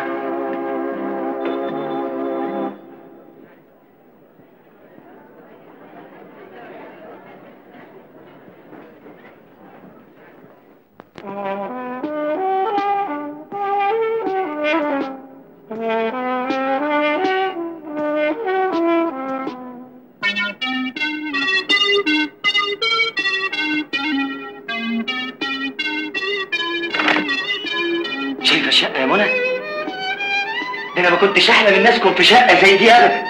شايفه الشقه يا منى؟ ده انا ما كنتش احلم الناس كنت في شقه زي دي ابدا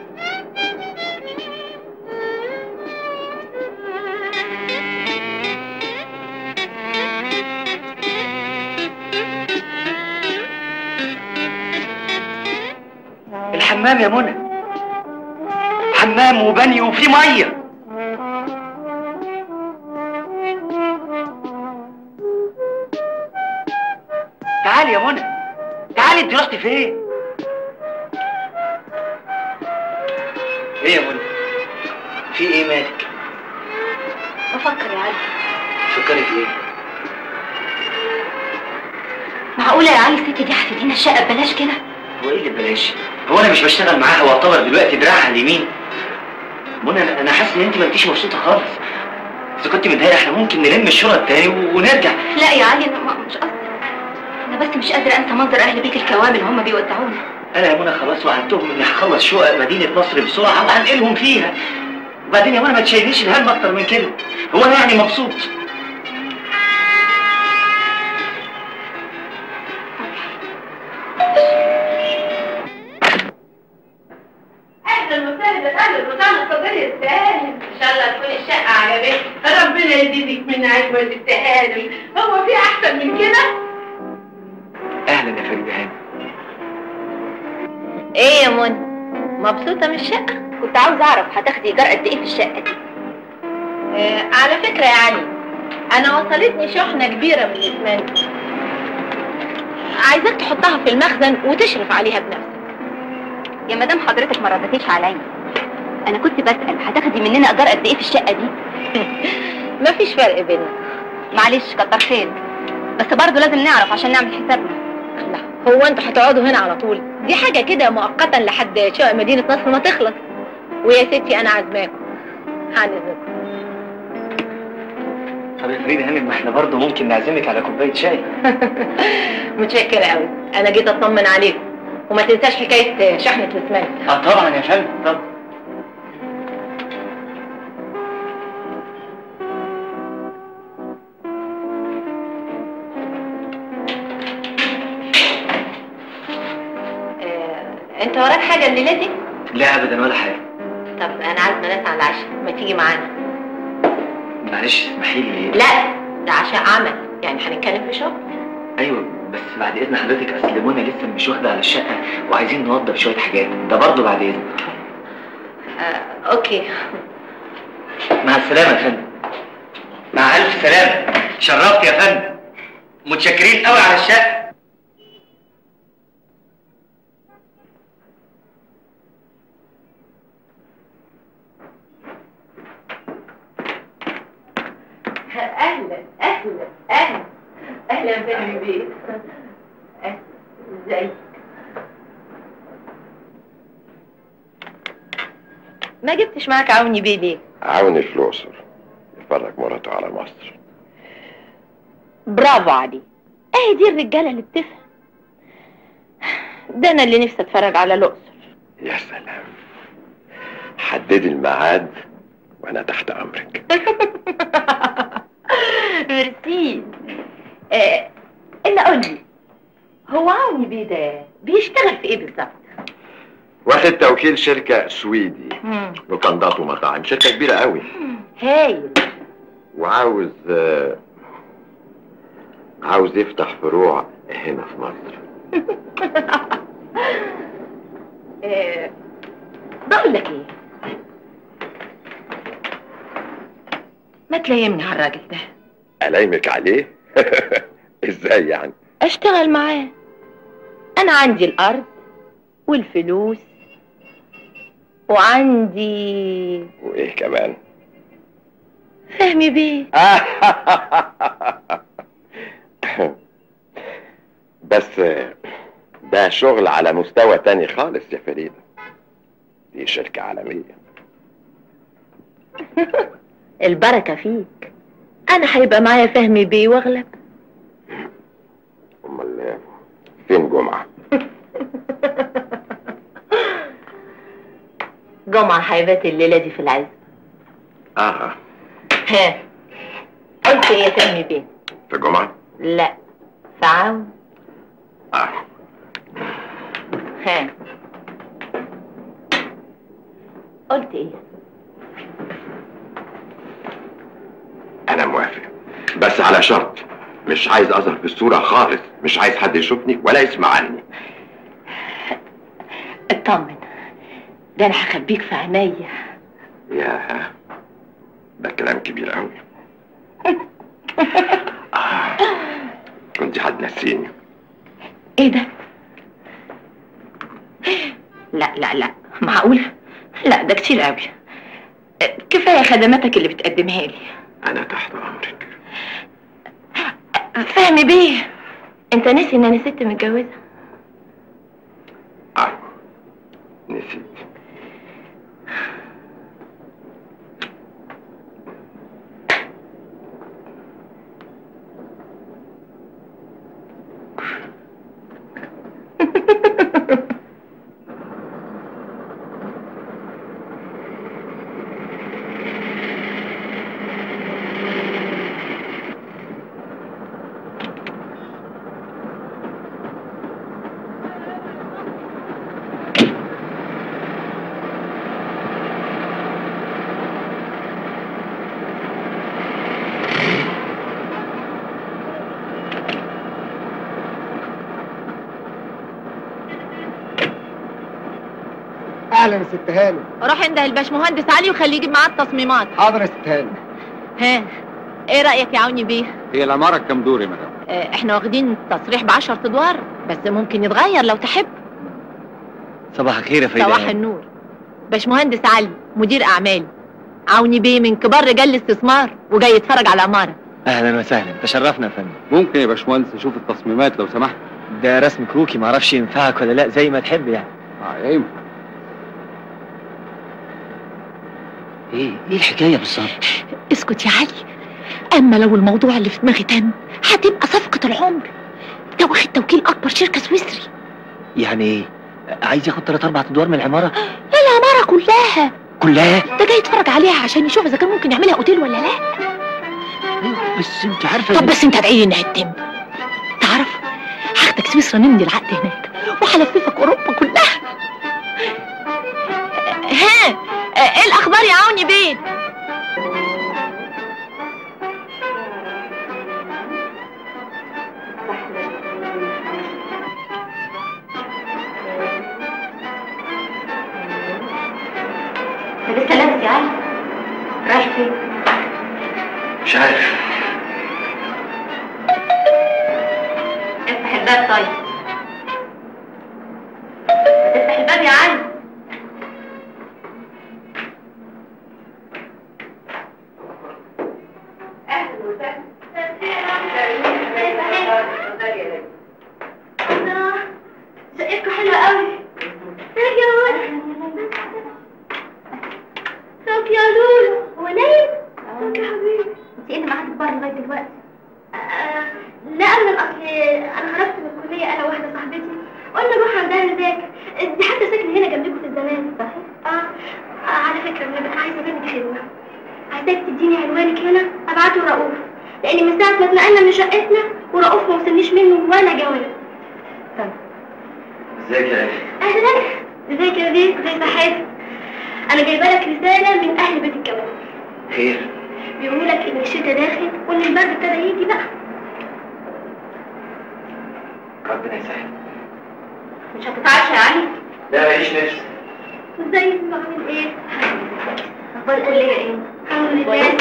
الحمام يا منى حمام وبني وفي ميه تعالي يا منى تعالي انت رحتي فين ايه يا منى في ايه مالك بفكر يا علي فكري في ايه معقولة يا علي الست دي هتدينا الشقة ببلاش كده هو ايه اللي ببلاش هو انا مش بشتغل معاها واعتبر دلوقتي دراعها اليمين منى انا أنا حاسس ان انت ما انتيش مبسوطه خالص اذا كنت متضايقه احنا ممكن نلم الشنط تاني و- ونرجع لا يا علي انا ما- مش قصدي انا بس مش قادرة انسى منظر اهل بيت الكوام اللي هم بيودعونا انا يا منى خلاص وعدتهم اني هخلص شقق مدينه نصر بسرعه وهنقلهم فيها وبعدين يا منى ما تشيلنيش الهم اكتر من كده هو انا يعني مبسوط اهلا وسهلا اهلا وسهلا اتفضلي يا ست هانم ان شاء الله تكون الشقه عجبتك ربنا يزيدك من عجوه يا ست هانم هو في احسن من كده اهلا يا فريده هانم ايه يا منى مبسوطة من الشقة؟ كنت عاوزة اعرف هتاخدي ايجار قد ايه في الشقة دي آه على فكرة يا علي أنا وصلتني شحنة كبيرة من الإسمنت عايزاك تحطها في المخزن وتشرف عليها بنفسك يا مدام حضرتك ما ردتيش عليا انا كنت بسأل هتاخدي مننا ايجار قد ايه في الشقة دي مفيش فرق بيننا معلش كتر خير بس برضه لازم نعرف عشان نعمل حسابنا لا هو انتوا هتقعدوا هنا على طول دي حاجة كده مؤقتا لحد شقة مدينة نصر ما تخلص ويا ستي أنا عازماكم هنزلكم طب يا فريده هانم ما احنا برضه ممكن نعزمك على كوبايه شاي متشكرة قوي أنا جيت أطمن عليكم وما تنساش حكاية شحنة الإسمنت اه طبعا يا فندم طبعا آه، انت وراك حاجة الليلة دي؟ لا ابدا ولا حاجه طب انا عازمة ناس على العشاء ما تيجي معانا معلش اسمحي لي لا ده عشاء عمل يعني هنتكلم في شغل ايوه بس بعد اذن حضرتك اصل منى لسه مش واخده على الشقه وعايزين نوضب شويه حاجات ده برضه بعد اذنك آه، اوكي مع السلامه يا فندم مع الف سلامه شرفت يا فندم متشكرين قوي على الشقه اهلا اهلا اهلا اهلا فهمي بيه ازيك ما جبتش معاك عوني بيه ليه عاوني في الأقصر يفرج مراته على مصر برافو عليه اهي دي الرجاله اللي بتفهم ده انا اللي نفسي اتفرج على الاقصر يا سلام حددي الميعاد وأنا تحت أمرك ميرسي آه، الا قول لي هو عوني بيه ده بيشتغل في ايه بالظبط واخد توكيل شركة سويدي لوكندات ومطاعم شركة كبيرة قوي هايل وعاوز آه، عاوز يفتح فروع هنا في مصر آه، بقول لك ايه ما تلايمني على الراجل ده ألايمك عليه ازاي يعني اشتغل معاه انا عندي الارض والفلوس وعندي وايه كمان فهمي بيه بس آه، ده شغل على مستوى تاني خالص يا فريدة دي شركة عالمية البركة فيك انا هيبقى معايا فهمي بيه واغلب امال آه، فين جمعة جمعة هيبات الليلة دي في العز اه ها قلت ايه يا فهمي بيه في جمعة لا في عون اه ها قلت ايه انا موافق بس على شرط مش عايز اظهر في الصورة خالص مش عايز حد يشوفني ولا يسمع عني اطمن ده انا هخبيك في عينيا يا ده كلام كبير قوي آه. كنت هتنسيني ايه ده لا لا لا معقولة لا ده كتير قوي كفايه خدماتك اللي بتقدمها لي انا تحت امرك فهمي بيه انت ناسي ان انا ست متجوزه نسيت اهلا يا ست هانم روح عند الباشمهندس علي وخليه يجيب معاه التصميمات حاضر يا ست هانم ها ايه رايك يا عوني بيه هي العماره كام دور يا مدام اه احنا واخدين تصريح بعشر ادوار بس ممكن يتغير لو تحب صباح الخير يا فريدة صباح النور باشمهندس علي مدير اعمال عوني بيه من كبار رجال الاستثمار وجاي يتفرج على العماره اهلا وسهلا تشرفنا يا فندم ممكن يا باشمهندس نشوف التصميمات لو سمحت ده رسم كروكي معرفش ينفعك ولا لا زي ما تحب يعني اه ايوه ايه ايه الحكايه بالظبط اسكت يا علي اما لو الموضوع اللي في دماغي تم هتبقى صفقه العمر ده واخد توكيل اكبر شركه سويسري يعني ايه عايز ياخد ثلاث اربع ادوار من العماره العماره كلها كلها ده جاي يتفرج عليها عشان يشوف اذا كان ممكن يعملها اوتيل ولا لا بس انت عارفه طب بس انت ادعي لي انها تتم تعرف هاخدك سويسرا نمضي العقد هناك وهلففك اوروبا كلها ها ايه الاخبار يا عوني بيه انت لسه لابس يا علي رايح فين؟ مش عارف افتح الباب طيب افتح الباب يا علي شقتكم حلوة قوي ازيك يا ولد ازيك يا لولو هو نايم؟ ازيك يا حبيبي انت ايه اللي معاك كبار لغاية دلوقتي؟ لا ابدا اصل انا خرجت من الكلية انا واحدة صاحبتي قلنا نروح عندها نذاكر دي حتى ساكنة هنا جنبكم في الزمان صحيح؟ اه آه، على فكرة انا عايزة منك خدمة عايزاك تديني عنوانك هنا ابعته لرؤوف لان من ساعة ما اتنقلنا من شقتنا ورؤوف ما وصلنيش منه ولا جواب ازيك يا عيني اهلا ازيك يا بيه ازي صحتك انا جايبه لك رساله من اهل بيت الكمان خير بيقولوا لك ان الشتاء داخل وان البرد ابتدى يجي بقى ربنا يسهل مش هتتعشى يا علي لا ماليش نفس ازيك بعمل ايه اخبار الكليه ايه الحمد لله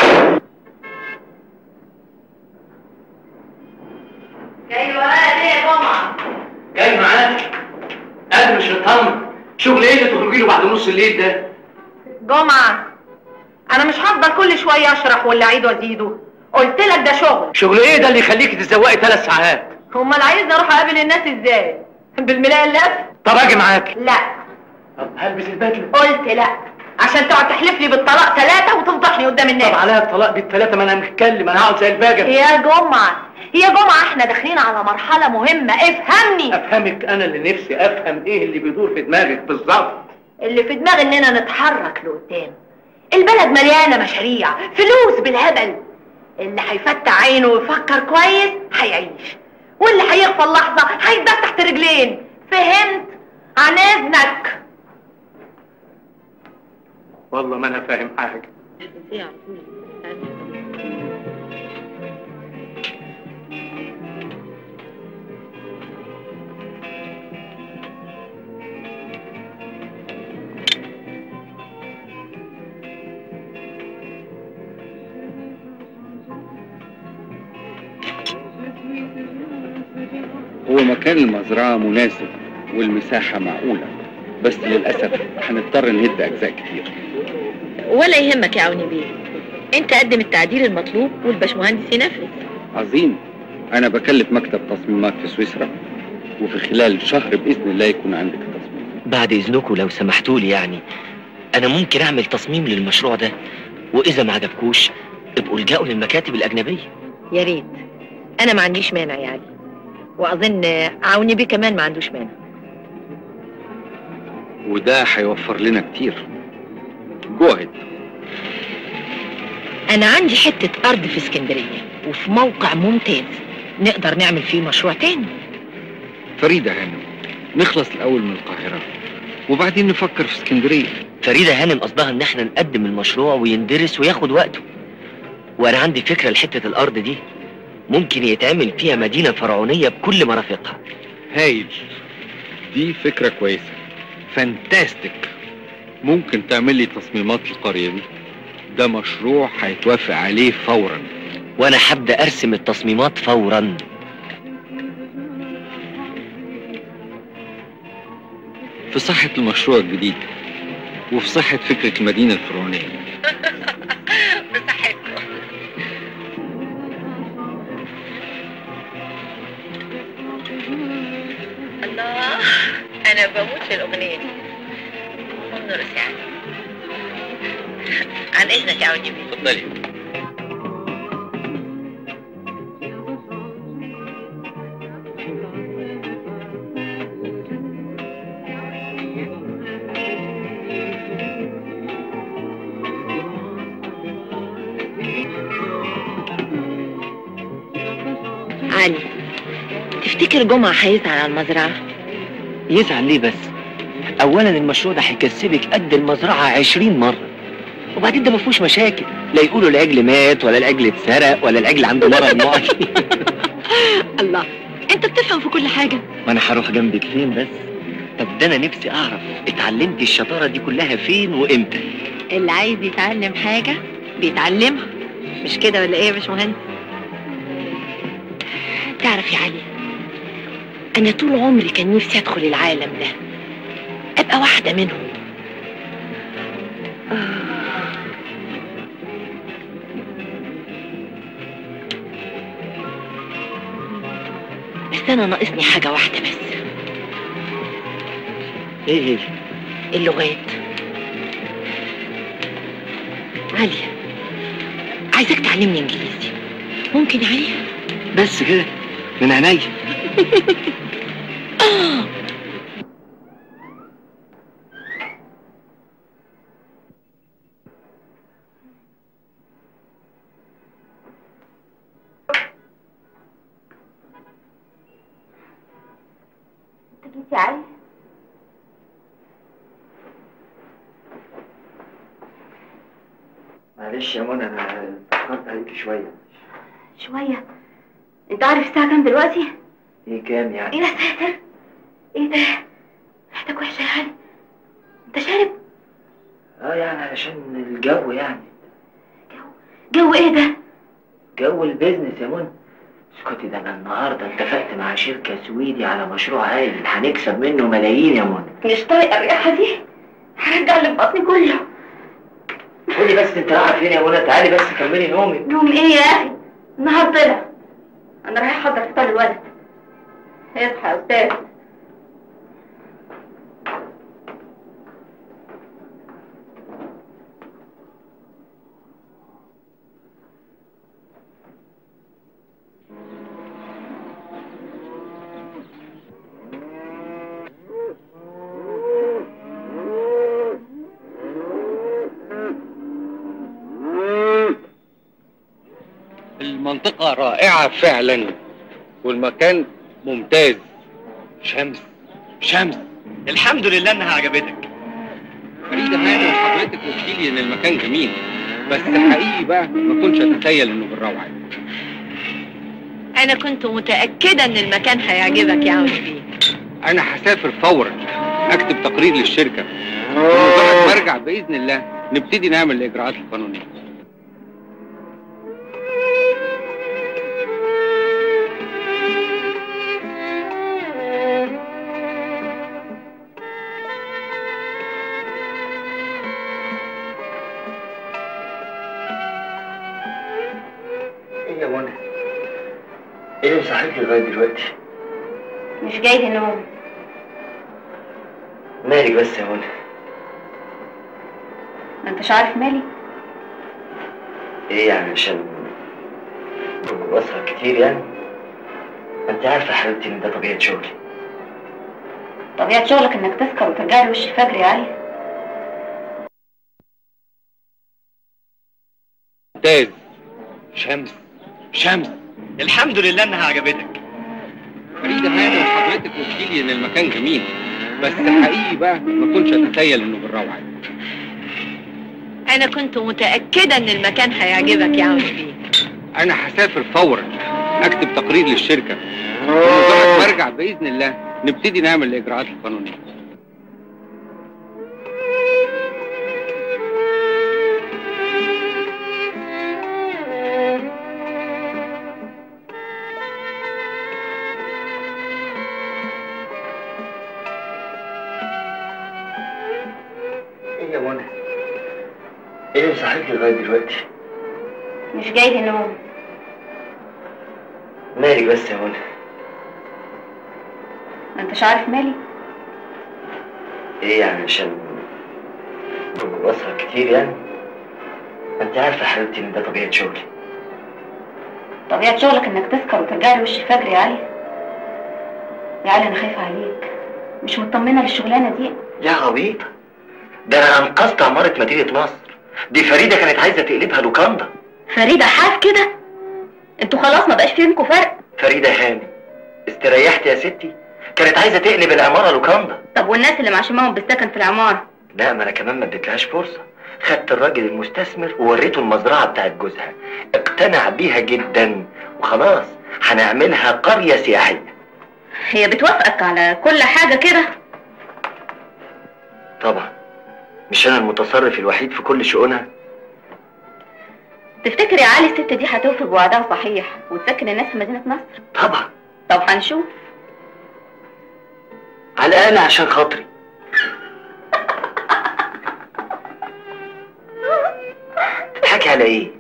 جاي ورايا ليه يا جمعة؟ جاي معاك قادر مش هطمن شغل ايه اللي تخرجي له بعد نص الليل ده جمعة أنا مش هفضل كل شوية أشرح ولا أعيد وأزيده قلت لك ده شغل شغل ايه ده اللي يخليكي تتزوقي ثلاث ساعات أمال عايزني أروح أقابل الناس إزاي؟ بالملاية اللف؟ طب اجي معاك لا طب هلبس البدله قلت لا عشان تقعد تحلف لي بالطلاق ثلاثة وتفضحني قدام الناس طب عليا الطلاق بالثلاثه ما انا متكلم انا هقعد زي الباجر يا جمعة يا جمعة احنا داخلين على مرحلة مهمة افهمني افهمك انا اللي نفسي افهم ايه اللي بيدور في دماغك بالظبط اللي في دماغي اننا نتحرك لقدام البلد مليانة مشاريع فلوس بالهبل اللي هيفتح عينه ويفكر كويس هيعيش واللي هيغفل لحظة هيتبات تحت رجلين فهمت عن اذنك والله ما انا فاهم حاجه هو مكان المزرعة مناسب والمساحة معقولة بس للاسف هنضطر نهد اجزاء كتير ولا يهمك يا عوني بيه انت قدم التعديل المطلوب والباشمهندس ينفذ عظيم انا بكلف مكتب تصميمات في سويسرا وفي خلال شهر باذن الله يكون عندك التصميم بعد اذنكم لو سمحتوا لي يعني انا ممكن اعمل تصميم للمشروع ده واذا ما عجبكوش ابقوا الجأوا للمكاتب الاجنبيه يا ريت انا ما عنديش مانع يا علي واظن عوني بيه كمان ما عندوش مانع وده هيوفر لنا كتير جهد انا عندي حتة ارض في اسكندرية وفي موقع ممتاز نقدر نعمل فيه مشروع تاني فريدة هانم نخلص الاول من القاهرة وبعدين نفكر في اسكندرية فريدة هانم قصدها ان احنا نقدم المشروع ويندرس وياخد وقته وانا عندي فكرة لحتة الارض دي ممكن يتعمل فيها مدينة فرعونية بكل مرافقها هايل دي فكرة كويسة فانتاستيك ممكن تعمل لي تصميمات القرية دي ده مشروع هيتوافق عليه فورا وانا هبدأ ارسم التصميمات فورا في صحة المشروع الجديد وفي صحة فكرة المدينة الفرعونية الله انا بموت في الاغنية دي نورس يعني عن اذنك يا عوني بيه اتفضلي علي تفتكر جمعة هيزعل على المزرعة يزعل ليه بس اولا المشروع ده هيكسبك قد المزرعة عشرين مرة وبعدين ده ما فيهوش مشاكل لا يقولوا العجل مات ولا العجل اتسرق ولا العجل عنده مرض معين الله انت بتفهم في كل حاجة ما انا هروح جنبك فين بس طب ده انا نفسي اعرف اتعلمتي الشطارة دي كلها فين وامتى اللي عايز يتعلم حاجة بيتعلمها مش كده ولا ايه يا باشمهندس تعرف يا علي انا طول عمري كان نفسي ادخل العالم ده ابقى واحدة منهم بس انا ناقصني حاجة واحدة بس ايه ايه اللغات عليا عايزك تعلمني انجليزي ممكن يا عليا بس كده من عينيا انت جيت يا علي معلش يا منى انا اتأخرت عليك شوية شوية انت عارف الساعة كام دلوقتي؟ ايه كام يعني؟ ايه يا ساتر؟ ايه ده؟ ريحتك وحشة يا علي انت شارب؟ اه يعني علشان الجو يعني جو ايه ده؟ جو البيزنس يا منى اسكتي ده انا النهارده اتفقت مع شركة سويدي على مشروع هايل هنكسب منه ملايين يا منى مش طايقة الريحة دي هرجع اللي في بطني كله قولي بس انت رايحة فين يا منى تعالي بس كملي نومك نوم ايه يا اخي؟ النهار طلع انا رايح احضر فطار الولد اصحى يا استاذ المنطقة رائعة فعلا والمكان ممتاز شمس شمس الحمد لله انها عجبتك فريدة هانم حضرتك قلت لي ان المكان جميل بس حقيقي بقى ما كنتش اتخيل انه بالروعة دي. انا كنت متأكدة ان المكان هيعجبك يا عوني بيه انا هسافر فورا اكتب تقرير للشركة ومجرد ما ارجع باذن الله نبتدي نعمل الاجراءات القانونية ايه اللي صحيتي لغايه دلوقتي؟ مش جاي لي نوم مالك بس يا منى؟ ما انتش عارف مالي ايه يعني عشان بسهر كتير يعني؟ ما انت عارفه يا حبيبتي ان ده طبيعه شغلي طبيعة شغلك انك تسكر وترجع لي وش الفجر يا علي ممتاز شمس شمس الحمد لله انها عجبتك فريدة هانم حضرتك قلتي ان المكان جميل بس حقيقي بقى ما كنتش اتخيل انه بالروعه دي. انا كنت متاكده ان المكان هيعجبك يا عم بيه انا هسافر فورا اكتب تقرير للشركه ومجرد ما ارجع باذن الله نبتدي نعمل الاجراءات القانونيه ايه يا منى؟ ايه اللي صحيتي لغايه دلوقتي؟ مش جاي لي نوم مالك بس يا منى؟ ما انتش عارف مالي ايه يعني عشان بسهر كتير يعني؟ ما انت عارفه يا حبيبتي ان ده طبيعه شغلي طبيعة شغلك انك تسكر وترجع لي وش الفجر يا علي يا علي انا خايفة عليك مش مطمنة للشغلانة دي يا عبيطه ده انا انقذت عماره مدينه نصر دي فريده كانت عايزه تقلبها لوكاندا فريدة حاف كده انتوا خلاص ما بقاش فينكوا فرق فريده هاني استريحت يا ستي كانت عايزه تقلب العماره لوكاندا طب والناس اللي معشماهم بالسكن في العمارة لا ما انا كمان ما اديتلهاش فرصه خدت الراجل المستثمر ووريته المزرعه بتاعت جوزها اقتنع بيها جدا وخلاص هنعملها قريه سياحيه هي بتوافقك على كل حاجة كده طبعا مش انا المتصرف الوحيد في كل شؤونها تفتكر يا علي الست دي هتوفي بوعدها صحيح وتسكن الناس في مدينة نصر طبعا طب هنشوف على الاقل عشان خاطري تضحكي على ايه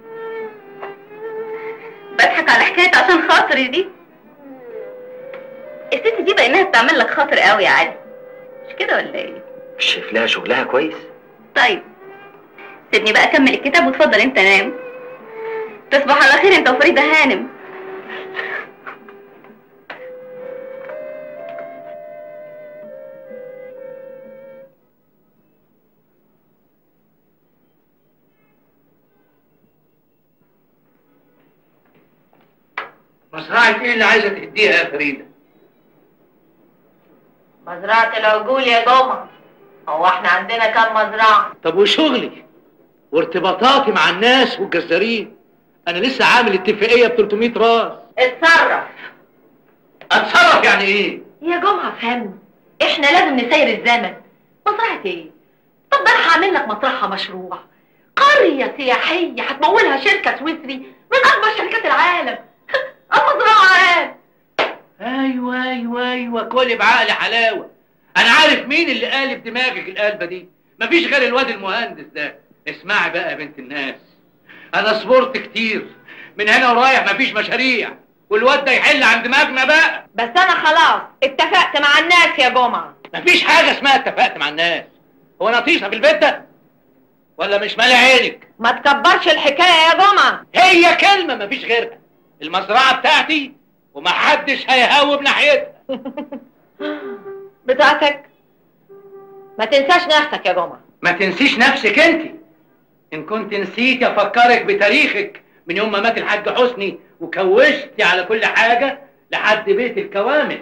بضحك على حكاية عشان خاطري دي الست دي بقيناها بتعمل لك خاطر قوي يا علي مش كده ولا ايه مش شايف لها شغلها كويس طيب سيبني بقى اكمل الكتاب وتفضل انت نام تصبح على خير انت وفريدة هانم مزرعة ايه اللي عايزة تديها يا فريدة؟ مزرعة العجول يا جمعة هو احنا عندنا كام مزرعة طب وشغلي وارتباطاتي مع الناس والجزارين انا لسه عامل اتفاقية ب 300 راس اتصرف اتصرف يعني ايه؟ يا جمعة فهمني احنا لازم نسير الزمن مزرعة ايه طب ده انا هعمل لك مطرحها مشروع قرية سياحية هتمولها شركة سويسري من اكبر شركات العالم المزرعة عام ايوه ايوه ايوه كل بعقل حلاوه انا عارف مين اللي قالب دماغك القلبه دي مفيش غير الواد المهندس ده اسمعي بقى يا بنت الناس انا صبرت كتير من هنا ورايح مفيش مشاريع والواد ده يحل عن دماغنا بقى بس انا خلاص اتفقت مع الناس يا جمعة مفيش حاجه اسمها اتفقت مع الناس هو انا طيشه في البيت ده ولا مش مالي عينك ما تكبرش الحكاية يا جمعة هي كلمه مفيش غيرها المزرعه بتاعتي ومحدش هيهوب ناحيتها بتاعتك ما تنساش نفسك يا جمعة ما تنسيش نفسك انت ان كنت نسيت افكرك بتاريخك من يوم ما مات الحاج حسني وكوشتي على كل حاجه لحد بيت الكوامل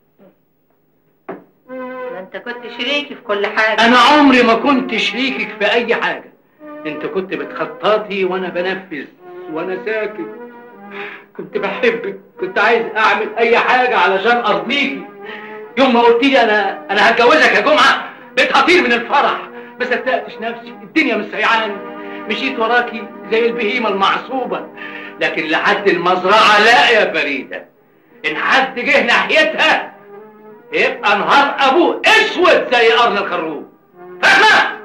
ما انت كنت شريكي في كل حاجة انا عمري ما كنت شريكك في اي حاجه انت كنت بتخططي وانا بنفذ وانا ساكت كنت بحبك كنت عايز اعمل اي حاجه علشان ارضيكي يوم ما قلت لي انا انا هتجوزك يا جمعه بقيت هطير من الفرح ما صدقتش نفسي الدنيا مش سيعاني مشيت وراكي زي البهيمه المعصوبه لكن لحد المزرعه لا يا فريده ان حد جه ناحيتها يبقى نهار ابوه اسود زي قرن الخروف فاهمه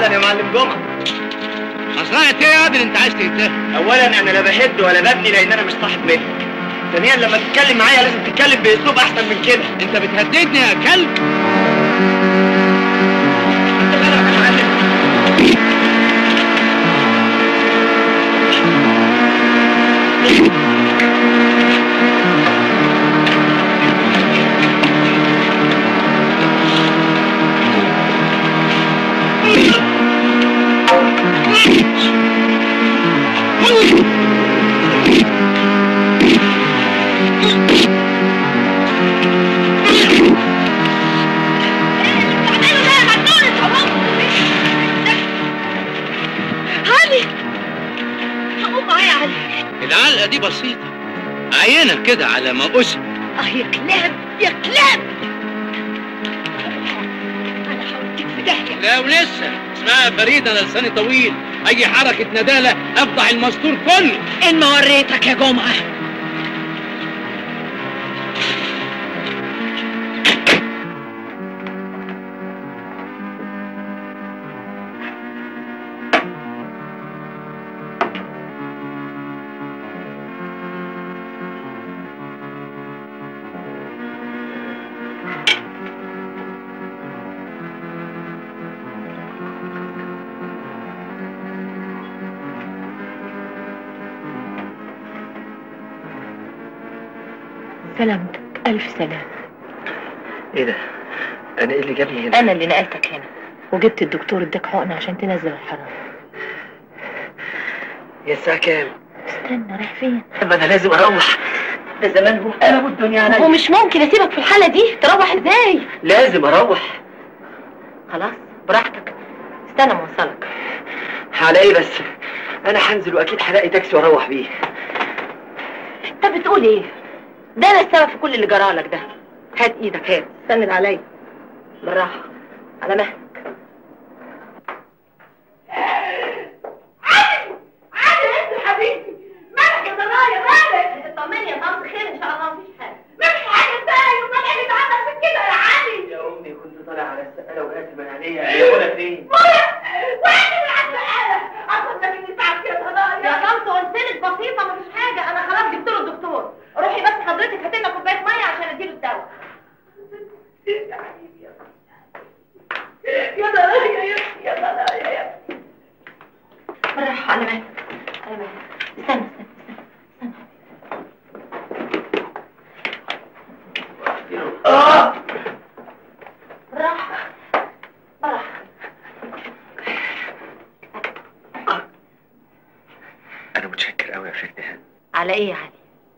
اهلا يا معلم جمعه مصلحة ايه يا عادل انت عايز تنتهي؟ اولا انا لا بهد ولا ببني لان انا مش صاحب ملك ثانيا لما تتكلم معايا لازم تتكلم باسلوب احسن من كده انت بتهددني يا كلب علي هقوم معايا يا علي العلقة دي بسيطة عينة كده على ما أسر اه يا كلاب يا كلاب انا هوديك في داهيه لا ولسه اسمها فريدة انا لساني طويل اي حركة ندالة افضح المستور كله ان ما وريتك يا جمعه سلامتك الف سلام ايه ده؟ انا ايه اللي جابني هنا؟ انا اللي نقلتك هنا وجبت الدكتور اداك حقنه عشان تنزل الحراره يا الساعة كام؟ استنى رايح فين ما انا لازم اروح ده زمانهم قلبوا الدنيا عليا ومش ممكن اسيبك في الحاله دي تروح ازاي لازم اروح خلاص براحتك استنى ما اوصلك على ايه بس؟ انا هنزل واكيد هلاقي تاكسي واروح بيه انت بتقول ايه ده انا السبب في كل اللي جرالك ده هات ايدك هات استند عليا بالراحه على مهلك علي انت حبيبي مالك يا ضنايا مالك اطمني يا طنط خير ان شاء الله مفيش حاجه مفيش حاجه ازاي امال ايه اللي اتعمل في كده يا علي يا امي كنت طالع على السقاله وقعت من عينيا يا ولا فين؟ وقعت من على السقاله اصلا ده اللي تعب يا ضنايا يا طنط قلت لك بسيطه مفيش حاجه انا خلاص جبت له الدكتور روحي بس حضرتك هات لنا كوبايه ميه عشان اديله الدواء يا ضنايا يا يا ضنايا يا بالراحه على مهلك على مهلك استنى استنى اه بالراحه بالراحه انا متشكر قوي يا فريدة على ايه يا علي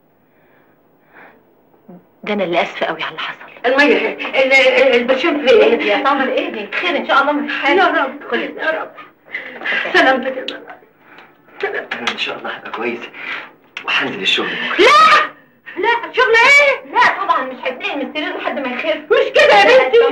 ده انا اللي اسفه قوي على اللي حصل الميه البرشام في اهدي يا طمر اهدي خير ان شاء الله مفيش حاجه يا رب خدي يا رب سلامتك يا ضنايا انا ان شاء الله هبقى كويس وهنزل الشغل بكره لا لا شغل ايه لا طبعا مش هيتنقل من السرير لحد ما يخف مش كده يا بنتي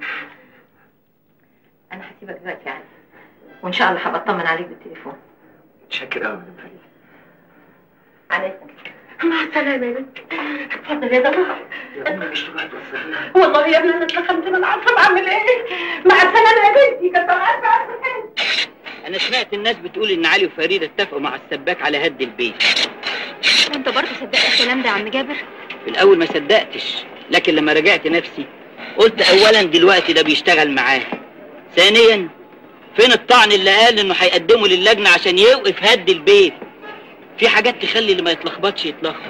انا هسيبك دلوقتي يا علي وان شاء الله هبقى اطمن عليك بالتليفون متشكر قوي من فريدة على اذنك مع السلامه يا بنتي اتفضل يا ضنايا يا امي مش تروحي توصليني والله يا ابني انا اتلخمت ما انا عارفه بعمل ايه مع السلامه يا بنتي كنت عارفه اعمل ايه انا سمعت الناس بتقول ان علي وفريده اتفقوا مع السباك على هد البيت وانت برضه صدقت الكلام ده يا عم جابر في الاول ما صدقتش لكن لما رجعت نفسي قلت اولا دلوقتي ده بيشتغل معاه ثانيا فين الطعن اللي قال انه هيقدمه للجنه عشان يوقف هد البيت في حاجات تخلي اللي ما يتلخبطش يتلخبط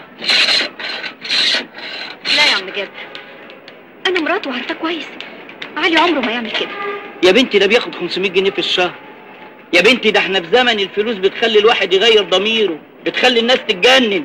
لا يا عم جابر انا مراته وعارفاه كويس علي عمره ما يعمل كده يا بنتي ده بياخد 500 جنيه في الشهر يا بنتي ده احنا في زمن الفلوس بتخلي الواحد يغير ضميره بتخلي الناس تتجنن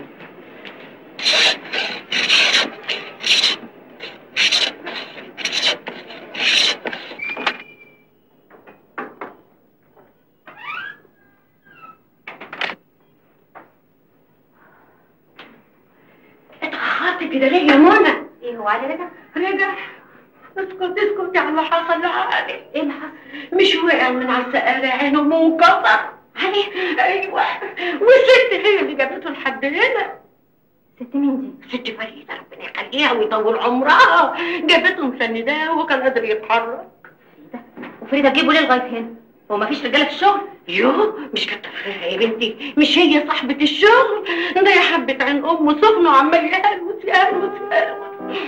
اتأخرت كده ليه يا منى؟ ايه هو علي رجع رجع اسكت اسكت على اللي حصل لعلي ايه اللي حصل مش وقع من على السقالة عينه منكسر علي ايوه والست هي اللي جابته لحد هنا ست مين دي ست فريدة ربنا يخليها ويطول عمرها جابته مسنداه وكان قادر يتحرك وفريده تجيبه ليه لغايه هنا هو مفيش رجاله في الشغل يوه مش كتر خيرها يا بنتي مش هي صاحبة الشغل ده يا حبة عين أمه سخنة وعمال يهلوس يهلوس يهلوس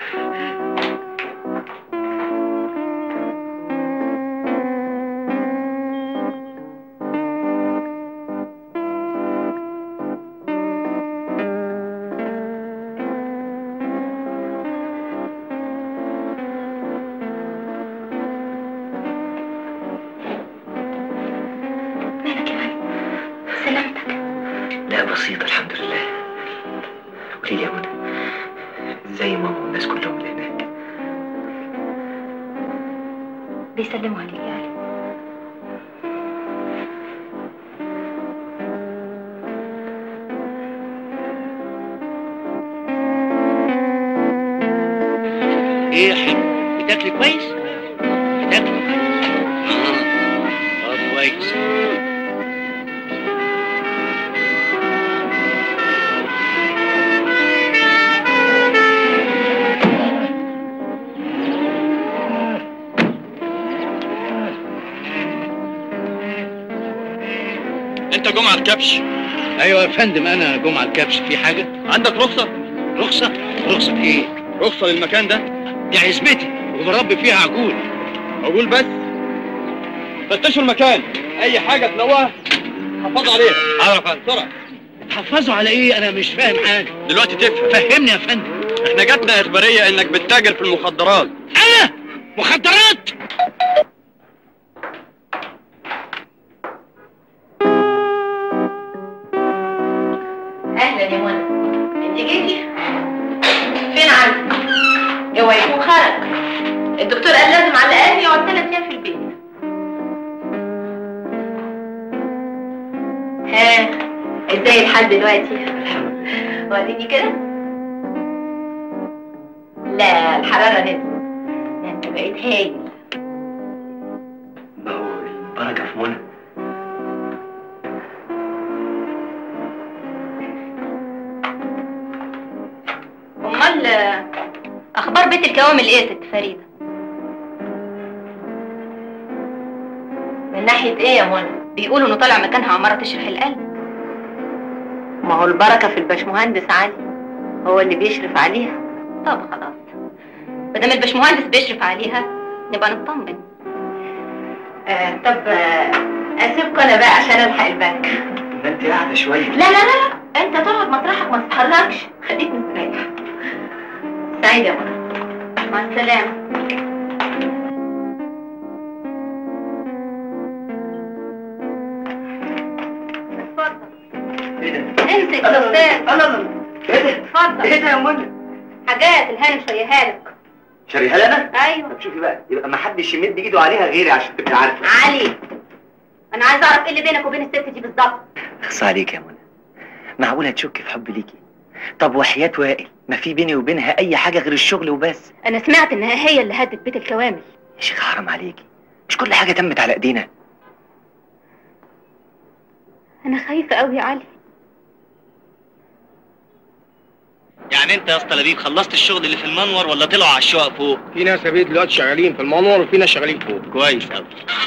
سلامتك لا بسيطة الحمد لله قولي لي يا منى ازاي ماما والناس كلهم اللي هناك بيسلموا عليك يا علي ايه يا حلو بتاكلي كويس بتاكلي كويس اه آه، كويس انت جمعة الكبش ايوه يا فندم انا جمعة الكبش في حاجة عندك رخصة رخصة رخصة ايه رخصة للمكان ده دي عزبتي وبربي فيها عجول عجول بس فتشوا المكان اي حاجة تلاقوها حفظوا عليها اعرف بسرعة حفظوا على ايه انا مش فاهم حاجة دلوقتي تفهم فهمني يا فندم احنا جاتنا اخبارية انك بتتاجر في المخدرات انا مخدرات اهلا يا منى انت جيتي فين علي اوعى يكون خرج الدكتور قال لازم على الاقل يقعد ثلاث ايام في البيت ها ازاي الحال دلوقتي وريني كده لا الحراره نزلت ده انت بقيت هايل ما هو البركة في منى امال اخبار بيت الكوامل ايه يا ست فريده من ناحيه ايه يا منى بيقولوا انه طالع مكانها عماره تشرح القلب ما هو البركه في الباشمهندس علي هو اللي بيشرف عليها طب خلاص ما دام الباشمهندس بيشرف عليها نبقى نطمن آه طب آه اسيبكم انا بقى عشان الحق البنك ما انت قاعدة شوية لا لا لا لا انت تقعد مطرحك ما تتحركش خليك مستريح سعيد يا منى مع السلامة ايه ده؟ امسك يا استاذ الله الله ايه ده؟ اتفضل ايه ده يا منى؟ حاجات الهانم شويها لك شاريها لي انا؟ ايوه طب شوفي بقى يبقى ما حدش يمد ايده عليها غيري عشان تبقي عارفة علي انا عايزه اعرف ايه اللي بينك وبين الست دي بالظبط اخص عليك يا منى معقولة تشك في حب ليكي طب وحياة وائل ما في بيني وبينها اي حاجة غير الشغل وبس انا سمعت انها هي اللي هدت بيت الكوامل يا شيخ حرام عليكي مش كل حاجة تمت على ايدينا انا خايفه قوي يا علي يعني انت يا اسطى لبيب خلصت الشغل اللي في المنور ولا طلعوا على الشقق فوق في ناس يا بيه دلوقتي شغالين في المنور وفي ناس شغالين فوق كويس قوي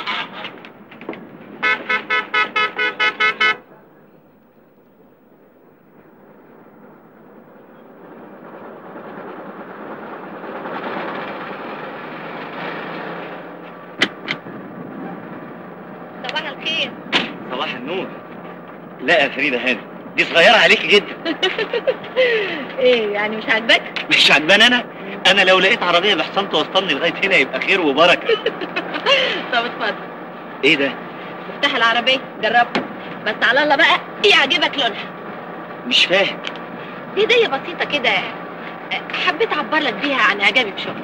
صباح الخير صباح النور لا يا فريده هانم دي صغيره عليكي جدا ايه يعني مش عاجبك مش عجبان انا انا لو لقيت عربيه بحصان توصلني لغايه هنا يبقى خير وبركه طب اتفضل ايه ده افتح العربيه جربها بس على الله بقى يعجبك لونها مش فاهم دي هديه بسيطه كده حبيت اعبر لك بيها عن اعجابي بشغلك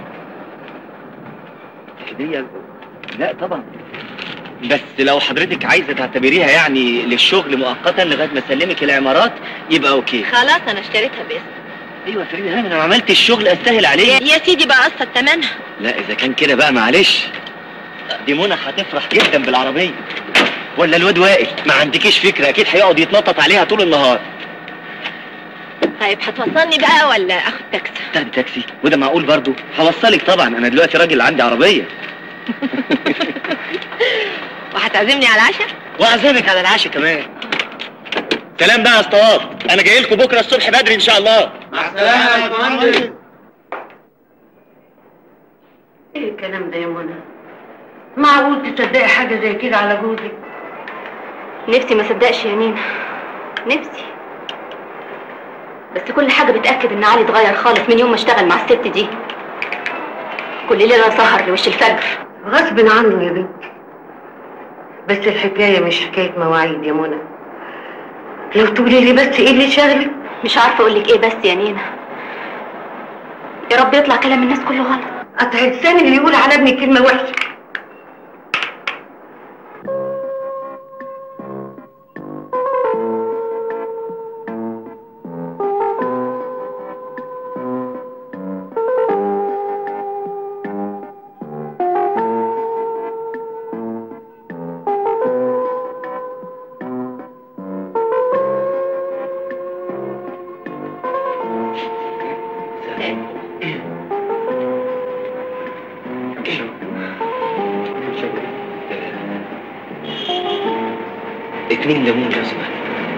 هديه لا طبعا بس لو حضرتك عايزه تعتبريها يعني للشغل مؤقتا لغايه ما اسلمك العمارات يبقى اوكي خلاص انا اشتريتها باسمي ايوه يا فريده هانم انا عملت الشغل استاهل عليه يا سيدي بقى قصة تمنها لا اذا كان كده بقى معلش دي منى هتفرح جدا بالعربيه ولا الواد وائل ما عندكيش فكره اكيد هيقعد يتنطط عليها طول النهار طيب هتوصلني بقى ولا اخد تاكسي تاخدي تاكسي وده معقول برضو هوصلك طبعا انا دلوقتي راجل عندي عربيه وهتعزمني على العشاء واعزمك على العشاء كمان سلام بقى يا اسطوات انا جاي لكم بكره الصبح بدري ان شاء الله مع السلامه يا باشمهندس ايه الكلام ده يا منى معقول تصدقي حاجه زي كده على جوزك نفسي ما صدقش يا نينا نفسي بس كل حاجة بتأكد إن علي اتغير خالص من يوم ما اشتغل مع الست دي كل ليلة سهر لوش الفجر غصب عنه يا بنتي بس الحكايه مش حكايه مواعيد يا منى لو تقولي لي بس ايه اللي شغلك مش عارفة أقولك إيه بس يا نينا يا رب يطلع كلام الناس كله غلط قطع لساني اللي يقول على ابني كلمه وحشه اتنين ليمون لو سمحت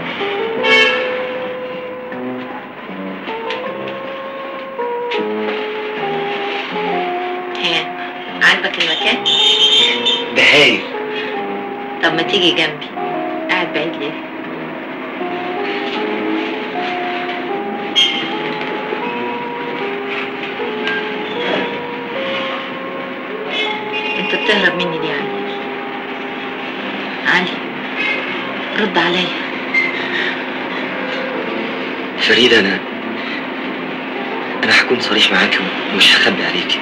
ها عاجبك المكان ده هايل طب ما تيجي جنبي قاعد بعيد ليه انت بتهرب مني ليه يا علي علي رد عليا فريدة أنا أنا هكون صريح معاكي ومش هخبي عليكي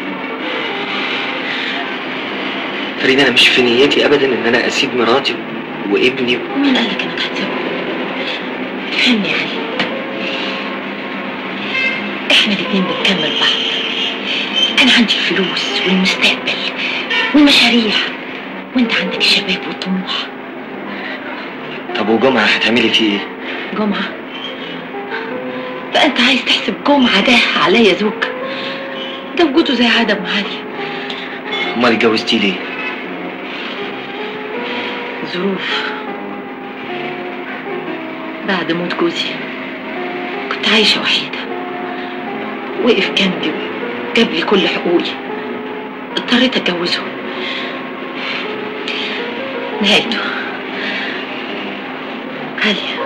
فريدة أنا مش في نيتي أبدا إن أنا أسيب مراتي وابني ومين قال لك انك هتسيبه فهمني يا علي احنا الاتنين بنكمل بعض انا عندي الفلوس والمستقبل والمشاريع وانت عندك الشباب والطموح طب وجمعة هتعملي فيه إيه؟ جمعة فأنت عايز تحسب جمعة ده عليا زوج ده وجوده زي عدم علي أمال اتجوزتي ليه؟ ظروف بعد موت جوزي كنت عايشة وحيدة وقف جنبي وجاب لي كل حقوقي اضطريت اتجوزه نهايته علي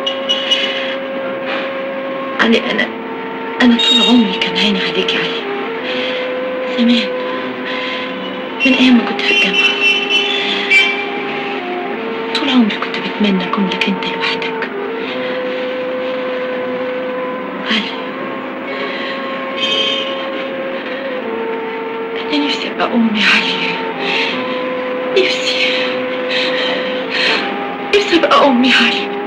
علي انا انا طول عمري كان عيني عليك يا علي زمان من ايام ما كنت في الجامعه طول عمري كنت بتمنى اكون لك انت لوحدك علي انا نفسي ابقى ام يا علي نفسي نفسي ابقى ام يا علي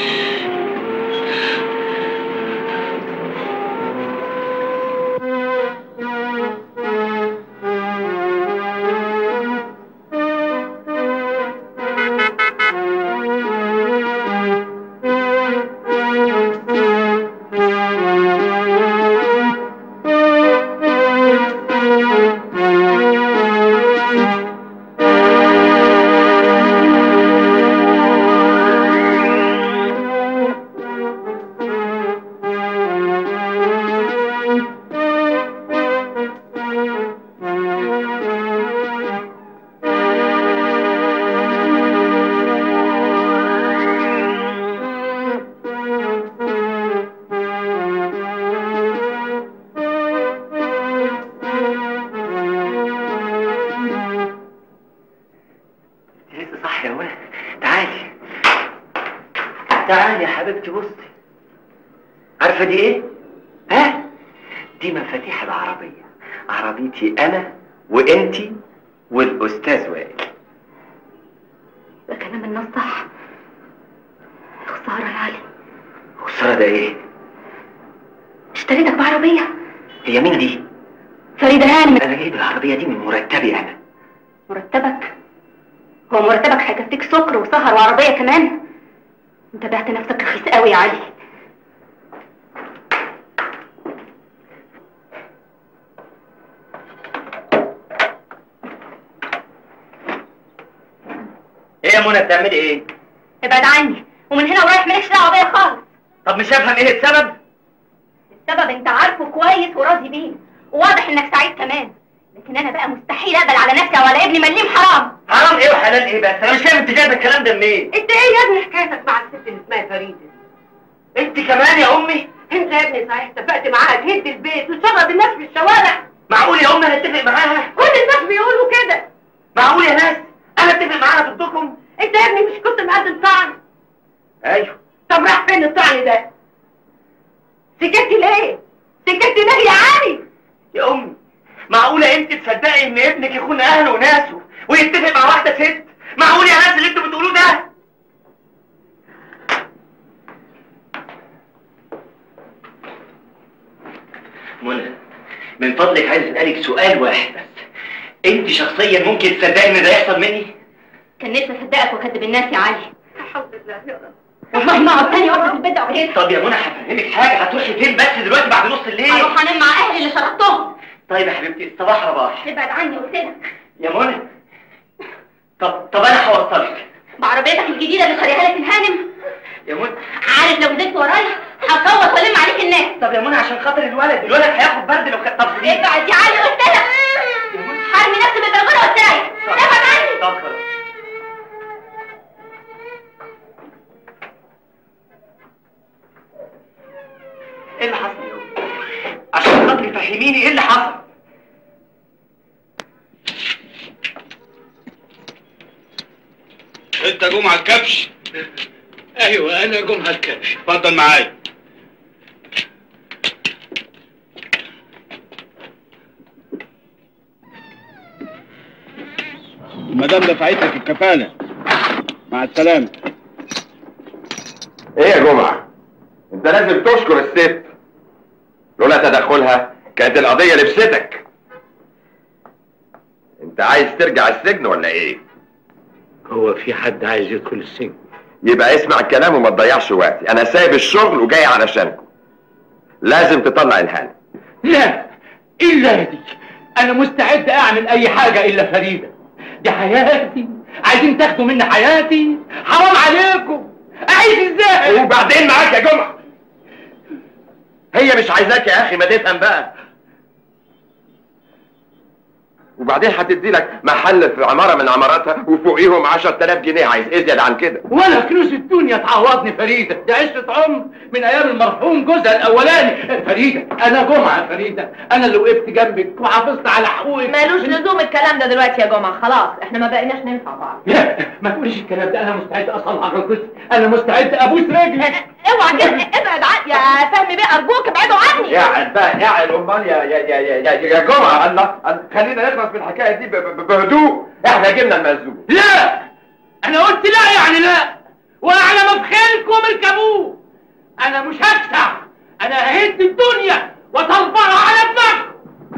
لسه صح يا ولد تعالي تعالي يا حبيبتي بصي عارفه دي ايه ها دي مفاتيح العربيه عربيتي انا وانتي والاستاذ وائل ده كلام الناس صح خسارة يا علي خساره ده ايه اشتريتك بعربية هي مين دي فريدة هانم انا جايب العربيه دي من مرتبي انا مرتبك هو مرتبك هيكفيك سكر وسهر وعربية كمان انت بعت نفسك رخيص قوي يا علي ايه يا منى بتعملي ايه ابعد عني ومن هنا ورايح مالكش دعوه بيا خالص طب مش هفهم ايه السبب السبب انت عارفه كويس وراضي بيه وواضح انك سعيد كمان لكن انا بقى مستحيل اقبل على نفسي ولا ابني مليم حرام حرام ايه وحلال ايه بس انا مش فاهم انت جايبه الكلام ده منين انت ايه يا ابني حكايتك مع الست اللي اسمها فريده انت كمان يا امي انت يا ابني صحيح اتفقت معاها تهد البيت وتشرب الناس في الشوارع معقول يا امي هنتفق معاها كل الناس بيقولوا كده معقول يا ناس انا اتفق معاها ضدكم انت يا ابني مش كنت مقدم طعن ايوه طب راح فين الطعن ده سكت ليه سكت ليه يا علي يا امي معقوله انت تصدقي ان ابنك يخون اهله وناسه ويتفق مع واحده ست معقول يا ناس اللي انتوا بتقولوه ده منى من فضلك عايز اسالك سؤال واحد بس انت شخصيا ممكن تصدقي ان ده يحصل مني كان نفسي اصدقك واكذب الناس يا علي الحمد لله يا رب والله ما اقعد تاني واقف في البيت او كده طب يا منى هفهمك حاجه هتروحي فين بس دلوقتي بعد نص الليل هروح انام مع اهلي اللي شرطتهم طيب يا حبيبتي الصباح رباح ابعد عني قلت لك يا منى طب طب انا هوصلك بعربيتك الجديده اللي شاريها لك الهانم يا منى عارف لو نزلت ورايا هصوت والم عليك الناس طب يا منى عشان خاطر الولد الولد هياخد برد لو خد طب سيبيه. ابعد يا علي قلت لك حرمي نفسي من البلغوره والسرايا ابعد عني طب خلاص ايه اللي حصل يا أمي؟ عشان خاطري فهميني ايه اللي حصل انت جمعة الكبش ايوه انا جمعه الكبش اتفضل معايا المدام دفعت لك الكفالة مع السلامة ايه يا جمعة انت لازم تشكر الست لولا تدخلها كانت القضية لبستك انت عايز ترجع السجن ولا ايه هو في حد عايز يدخل السجن يبقى اسمع الكلام وما تضيعش وقتي انا سايب الشغل وجاي علشانكم لازم تطلع الهانم لا الا دي انا مستعد اعمل اي حاجه الا فريده دي حياتي عايزين تاخدوا مني حياتي حرام عليكم اعيش ازاي وبعدين معاك يا جمعة هي مش عايزاك يا اخي ما تفهم بقى وبعدين هتدي لك محل في عمارة من عماراتها وفوقيهم 10000 جنيه عايز ازيد عن كده ولا كنوز الدنيا تعوضني فريدة دي عشرة عمر من أيام المرحوم جوزها الأولاني فريدة أنا جمعة فريدة أنا اللي وقفت جنبك وحافظت على حقوقك مالوش لزوم الكلام ده دلوقتي يا جمعة خلاص احنا ما بقيناش ننفع بعض لا ما تقوليش الكلام ده أنا مستعد أصلح ركبتي أنا مستعد أبوس رجلي اوعى كده ابعد عن يا فهمي بيه ارجوك ابعدوا عني قاعد بقى قاعد امال يا يا يا يا يا, يا جمعة الله الله، خلينا نخلص من الحكاية دي ب- ب- بهدوء احنا جبنا المزوج لا أنا قلت لا يعني لا وأعلى ما في خيلكم اركبوه أنا مش هدفع أنا ههد الدنيا وتربعها على دماغكم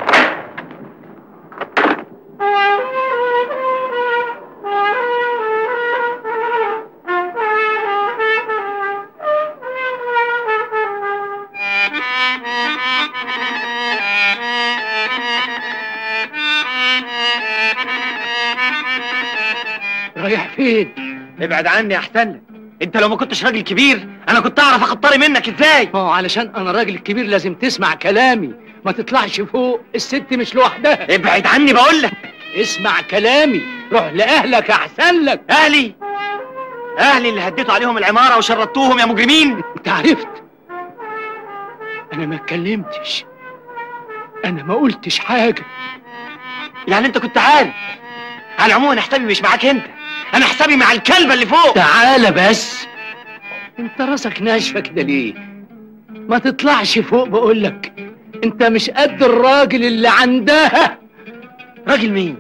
رايح فين؟ ابعد عني احسن لك انت لو ما كنتش راجل كبير انا كنت اعرف اخد طاري منك ازاي ما هو علشان انا راجل كبير لازم تسمع كلامي ما تطلعش فوق الست مش لوحدها ابعد عني بقول لك اسمع كلامي روح لاهلك احسن لك اهلي اهلي اللي هديتوا عليهم العماره وشردتوهم يا مجرمين انت عرفت انا ما اتكلمتش انا ما قلتش حاجه يعني انت كنت عارف على العموم انا حسابي مش معاك انت انا حسابي مع الكلبه اللي فوق تعالى بس انت راسك ناشفه كده ليه ما تطلعش فوق بقول لك انت مش قد الراجل اللي عندها راجل مين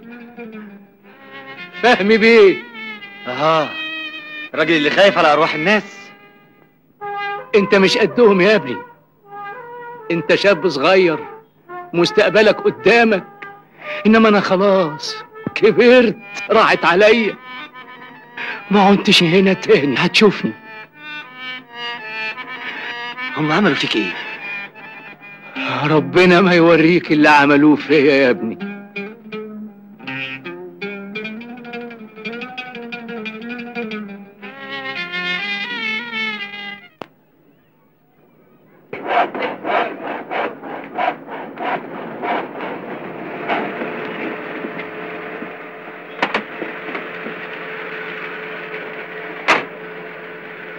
فهمي بيه اها الراجل اللي خايف على ارواح الناس انت مش قدهم يا ابني انت شاب صغير مستقبلك قدامك انما انا خلاص كبرت راحت عليا ما عنتش هنا تاني هتشوفني هم عملوا فيك ايه ربنا ما يوريك اللي عملوه فيا يا ابني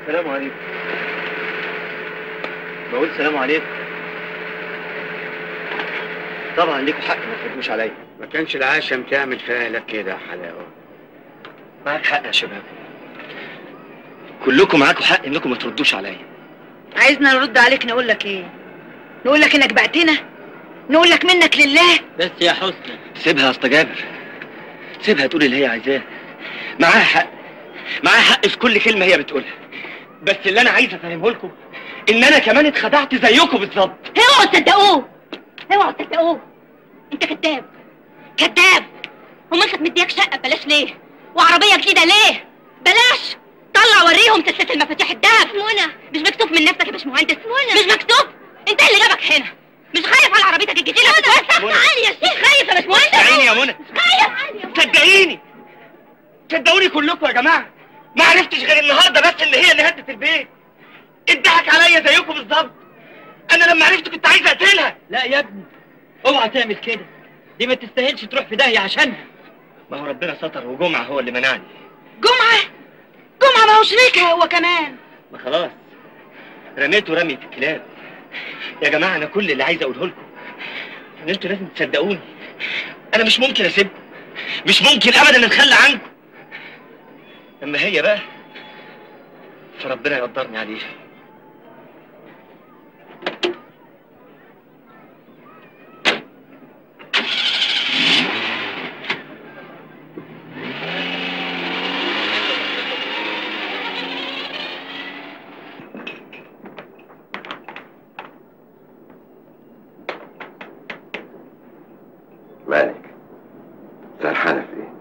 سلام عليكم بقول سلام عليكم طبعا ليكوا حق ما تردوش عليا ما كانش العشم تعمل فيها لك كده يا حلاوه معاك حق يا شباب كلكم معاكوا حق انكم ما تردوش عليا عايزنا نرد عليك نقول لك ايه نقول لك انك بعتنا نقول لك منك لله بس يا حسني سيبها يا اسطى جابر سيبها تقول اللي هي عايزاه معاها حق معاها حق في كل كلمه هي بتقولها بس اللي انا عايز افهمه لكم ان انا كمان اتخدعت زيكم بالظبط اوعوا تصدقوه اوعوا تصدقوه انت كذاب كذاب امال كانت مدياك شقه ببلاش ليه وعربيه جديده ليه بلاش طلع وريهم سلسله المفاتيح الدهب منى مش مكتوب من نفسك يا باشمهندس منى مش مكتوب انت اللي جابك هنا مش خايف على عربيتك الجديده تتوسخ منى. تعالي يا شيخ خايف يا باشمهندس صدقيني يا منى مش خايف صدقيني صدقوني كلكم يا جماعه ما عرفتش غير النهارده بس ان هي اللي هدت البيت اتضحك عليا زيكم بالظبط انا لما عرفت كنت عايز اقتلها لا يا ابني اوعى تعمل كده دي ما تستاهلش تروح في داهيه عشانها ما هو ربنا ستر وجمعه هو اللي منعني جمعه جمعه ما هو شريكها هو كمان ما خلاص رميته رمية الكلاب يا جماعة أنا كل اللي عايز أقوله لكم إن أنتوا لازم تصدقوني أنا مش ممكن أسيبكم مش ممكن أبدا أتخلى عنكم أما هي بقى فربنا يقدرني عليها مالك سرحانة في ايه؟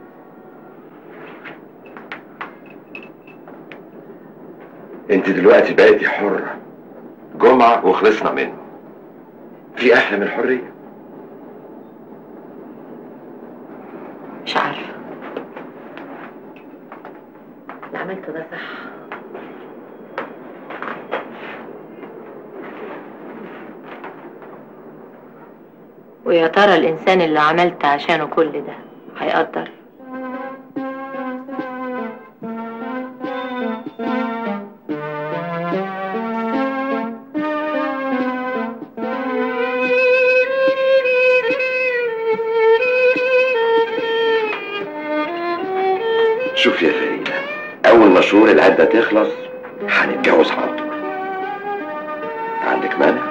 انت دلوقتي بقيتي حرة جمعة وخلصنا منه في احلى من الحرية مش عارفة اللي عملته ده صح ويا ترى الإنسان اللي عملت عشانه كل ده هيقدر شوف يا فريدة اول ما شهور العدة تخلص هنتجوز على طول عندك مانع؟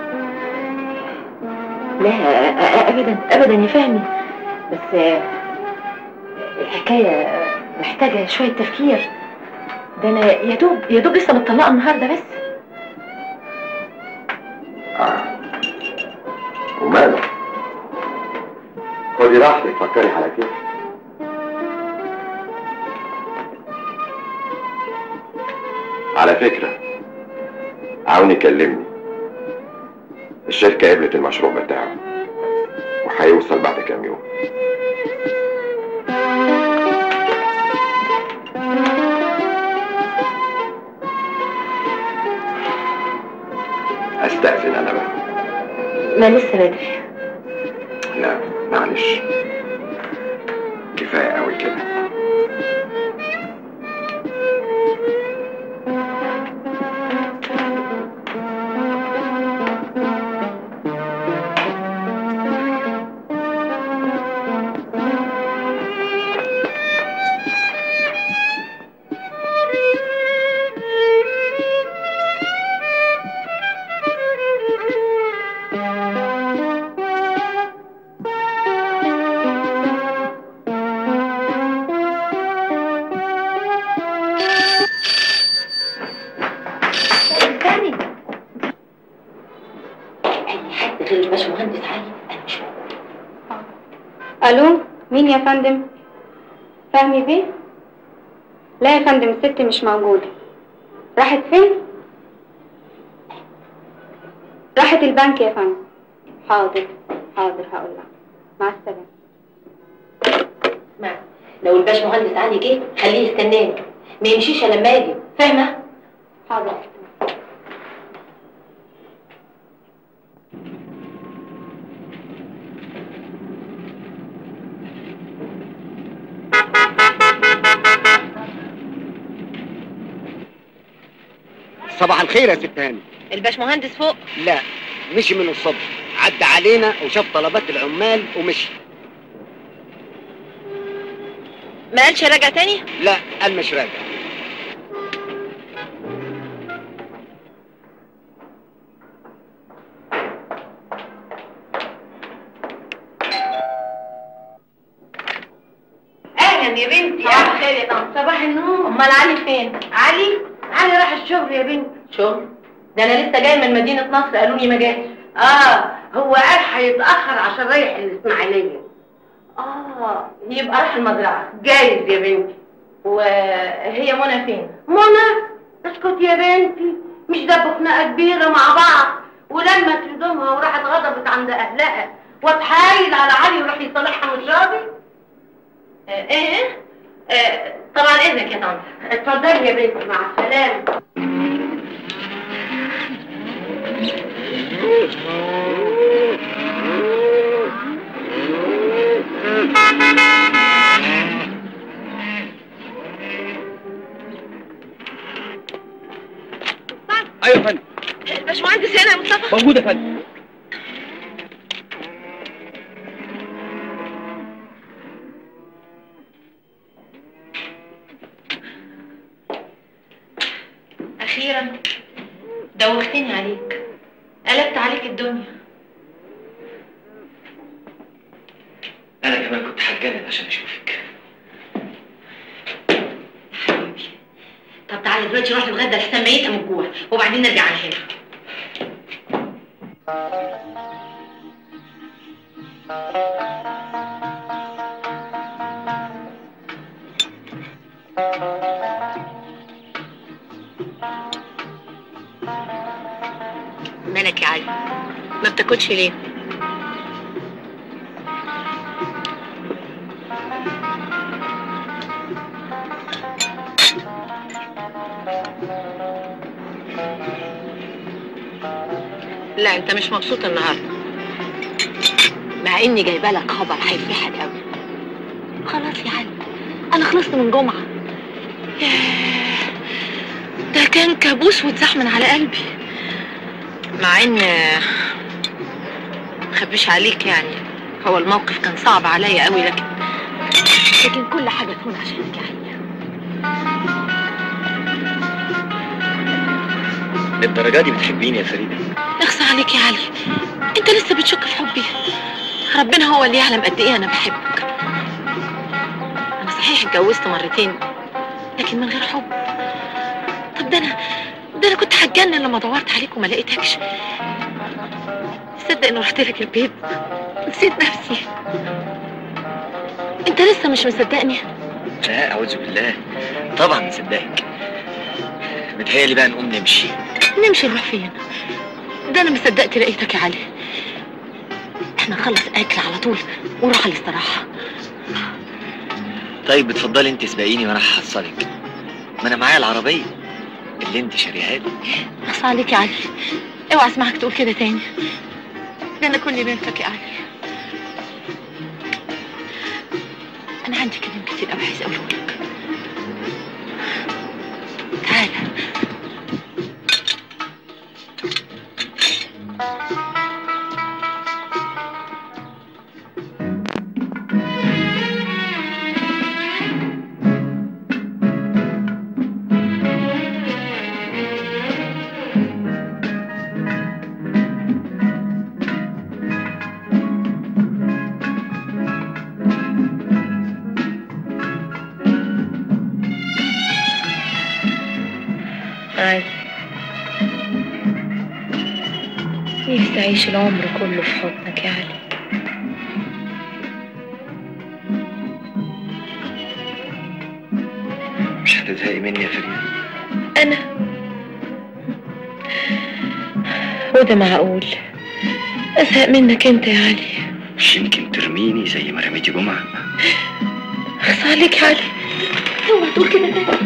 لا أ- أ- أبدا أبدا يا فهمي بس آه، الحكاية محتاجة شوية تفكير ده أنا يا دوب يا دوب لسه مطلقة النهاردة بس اه وماله؟ خدي راحتك فكري على كده على فكرة عاوني كلمني الشركة قبلت المشروع بتاعه وهيوصل بعد كام يوم استأذن انا بقى ما لسه بدري لا معلش كفاية قوي كده استني أي حد غير الباشمهندس علي أنا مش موجودة الو مين يا فندم فهمي بيه لا يا فندم الست مش موجوده راحت فين راحت البنك يا فندم حاضر حاضر هقول لها مع السلامه اسمع لو الباشمهندس علي جه خليه يستناني ما يمشيش إلا لما اجي فاهمة؟ حاضر صباح الخير يا ست هاني الباشمهندس فوق لا مشي من الصبح عدى علينا وشاف طلبات العمال ومشي ما قالش راجع تاني لا قال مش راجع اهلا يا بنتي صباح الخير يا طنط صباح النور امال علي فين علي علي راح الشغل يا بنتي شغل ده انا لسه جاي من مدينه نصر قالوا لي ما جاش اه هو قال هيتاخر عشان رايح الاسماعيليه اه يبقى راح المزرعه جايز يا بنتي وهي منى فين منى اسكت يا بنتي مش دبوا خناقه كبيره مع بعض ولما هدومها وراحت غضبت عند اهلها واتحايل على علي وراح يصالحها مش راضي آه، ايه آه، طبعا اذنك يا طنط اتفضلي يا بنتي مع السلامه ايوه يا فندم الباشمهندس هنا يا مصطفى موجود يا فندم اخيرا دوختني عليك قلبت عليك الدنيا انا كمان كنت هتجنن عشان اشوفك طب تعالى دلوقتي نروح نتغدى لسه ميته من الجوع وبعدين نرجع على هنا مالك يا علي ما بتاكلش ليه لا انت مش مبسوط النهارده مع اني جايبه لك خبر هيفرحك قوي خلاص يا علي انا خلصت من جمعه ياه، ده كان كابوس واتزاح من على قلبي مع ان مخبيش عليك يعني هو الموقف كان صعب عليا قوي لكن لكن كل حاجه تكون عشانك يا علي للدرجه دي بتحبيني يا فريده اخصى عليك يا علي انت لسه بتشك في حبي ربنا هو اللي يعلم قد ايه انا بحبك انا صحيح اتجوزت مرتين لكن من غير حب طب ده انا ده انا كنت هتجنن لما دورت عليك وما لقيتكش تصدق اني رحت لك البيت نسيت نفسي انت لسه مش مصدقني لا اعوذ بالله طبعا مصدقك متهيألي بقى نقوم نمشي نمشي نروح فين ده انا مصدقت لقيتك يا علي احنا نخلص اكل على طول ونروح على الاستراحه طيب بتفضلي انت سبقيني وانا هحصلك ما انا معايا العربيه اللي انت شاريها لي اخصى عليك يا علي اوعى اسمعك تقول كده تاني ده انا كل بنتك يا علي انا عندي كلام كتير قوي عايز اقوله لك تعالى عادي نفسي أعيش العمر كله في حضنك يا علي مش هتزهقي مني يا فريده أنا وده معقول أزهق منك أنت يا علي مش يمكن ترميني زي ما رميتي جمعه أخصى عليك يا علي اوعى تقول كده تاني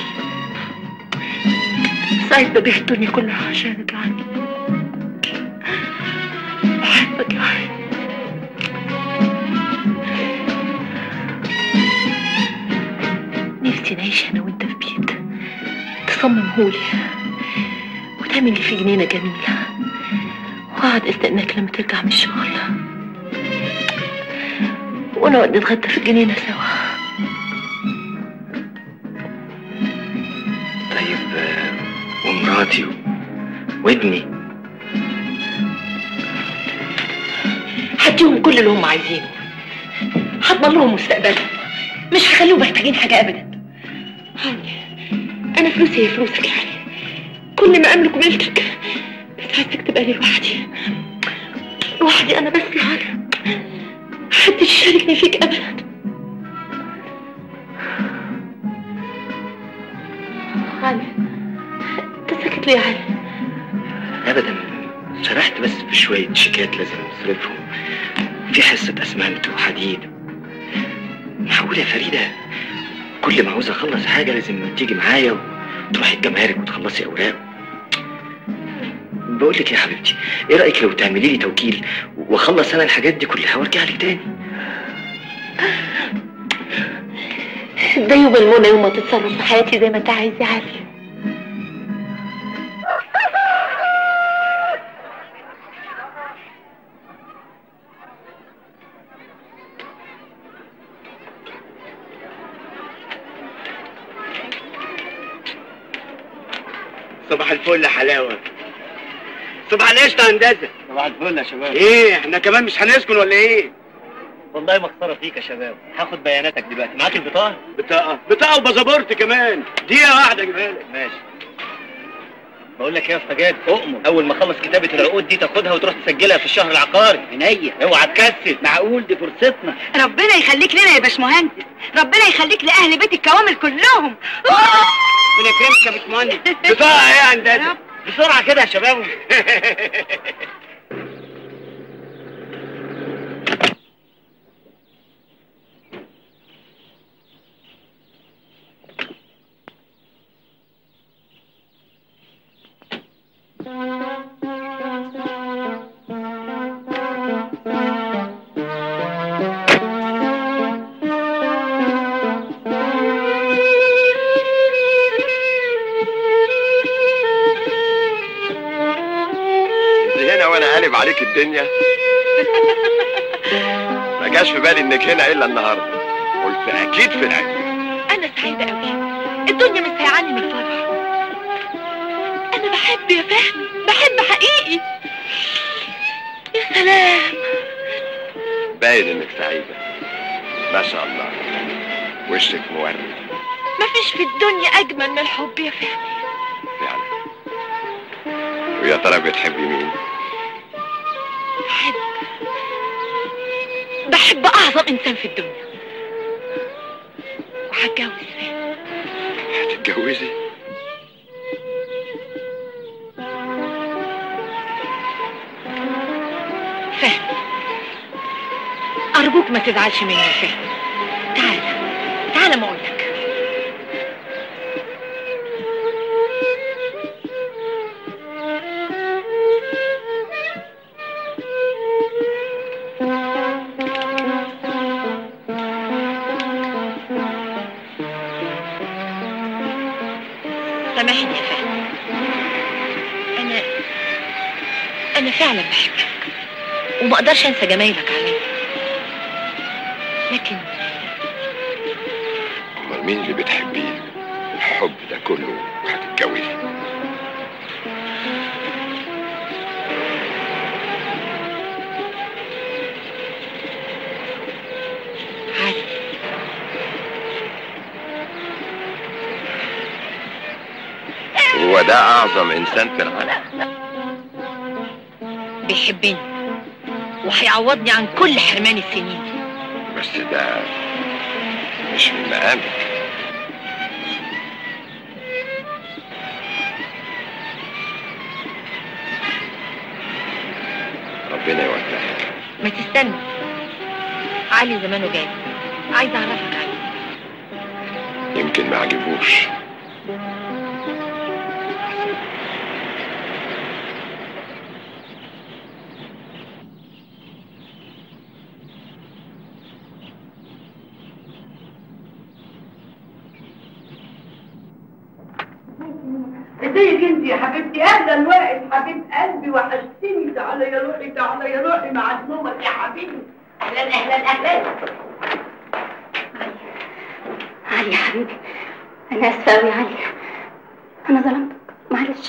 سعيد ببيع الدنيا كلها عشانك يا علي بحبك يا علي نفسي نعيش انا وانت في بيت تصممهولي تعمل لي في جنينة جميلة واقعد استناك لما ترجع من الشغل ونقعد نتغدى في الجنينة سوا طيب آه، ومراتي و- وابني هديهم كل اللي هم عايزينه هضمن لهم مستقبلهم مش هخليهم محتاجين حاجة أبدا هاني أنا فلوسي هي فلوسك يعني كل ما أملك ملكك بس عايزك تبقى لي لوحدي لوحدي أنا بس يا هاني محدش يشاركني فيك أبدا هاني أنت ساكت ليه يا هاني ابدا سرحت بس في شويه شيكات لازم نصرفهم في حصه اسمنت وحديد معقول يا فريده كل ما عاوز اخلص حاجه لازم تيجي معايا وتروحي الجمارك وتخلصي اوراق بقول لك يا حبيبتي ايه رايك لو تعملي لي توكيل واخلص انا الحاجات دي كلها وارجع لك تاني ده يوم المنى يوم ما تتصرف في حياتي زي ما انت عايز يا علي صباح الفل يا حلاوه صباح القشطه يا هندسه صباح الفل يا شباب ايه احنا كمان مش هنسكن ولا ايه والله مسخره فيك يا شباب هاخد بياناتك دلوقتي معاك البطاقه بطاقه بطاقه وباسبورت كمان دقيقه واحده اجيبها لك ماشي بقول لك ايه يا اسطى جاد اؤمر اول ما اخلص كتابه العقود دي تاخدها وتروح تسجلها في الشهر العقاري عينيا اوعى تكسل معقول دي فرصتنا ربنا يخليك لنا يا باشمهندس ربنا يخليك لاهل بيت الكوامل كلهم ربنا يكرمك يا باشمهندس بطاقه ايه يا هندسه بسرعه كده يا شباب انت هنا وانا قالب عليك الدنيا ما جاش في بالي انك هنا الا النهارده قلت اكيد في العز أنا سعيدة أوي الدنيا مش سايعاني من الفرح أنا بحب يا فهمي بحب حقيقي يا سلام باين انك سعيده ما شاء الله وشك مورد مفيش في الدنيا أجمل من الحب يا فهمي فعلا ويا ترى بتحبي مين بحب بحب أعظم إنسان في الدنيا وهتجوز فهمي هتتجوزي فهمي أرجوك ما تزعلش مني يا فهمي تعال تعال ما أقولك سامحني يا فهمي أنا أنا فعلا بحبك وما أقدرش أنسى جمايلك عليا لكن امال مين اللي بتحبيه الحب ده كله هتتجوزي عادي هو ده اعظم انسان في العالم بيحبني وهيعوضني عن كل حرمان السنين بس ده مش من مقامك ربنا يوفقك ما تستنى علي زمانه جاي عايز اعرفك عليه يمكن ما عجبوش ازيك انت يا حبيبتي اهلا واقف حبيب قلبي وحشتني تعالى يا روحي تعالى يا روحي مع نومك يا حبيبي اهلا اهلا اهلا علي يا حبيبي انا اسفه قوي يا علي انا ظلمتك معلش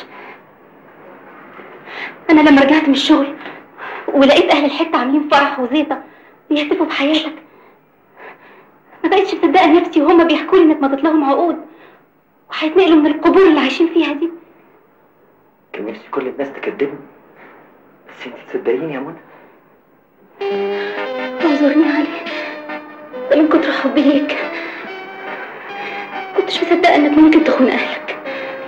انا لما رجعت من الشغل ولقيت اهل الحته عاملين فرح وزيطه بيهتفوا بحياتك ما بقتش مصدقه نفسي وهم بيحكوا لي انك مضيت لهم عقود وهيتنقلوا من القبور اللي عايشين فيها دي كان نفسي كل الناس تكدبني بس انت تصدقيني يا منى اعذرني يا علي ده من كتر حبي ليك كنتش مصدقه انك ممكن تخون اهلك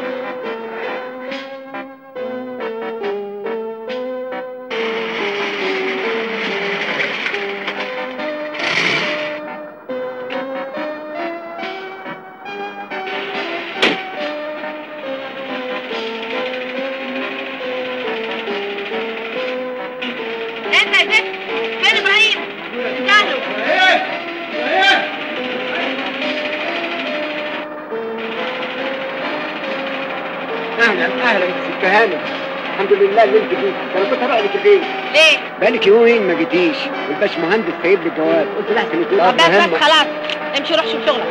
انت يا ست فين ابراهيم؟ تعالوا اهلا اهلا ست هانم الحمد لله اللي انت جيت ده انا كنت هروح لك البيت ليه؟ بقالك يومين ما جيتيش والباش مهندس سايب لي جواب قلت له احسن يكون طب بس مهمة. بس خلاص امشي روح شوف شغلك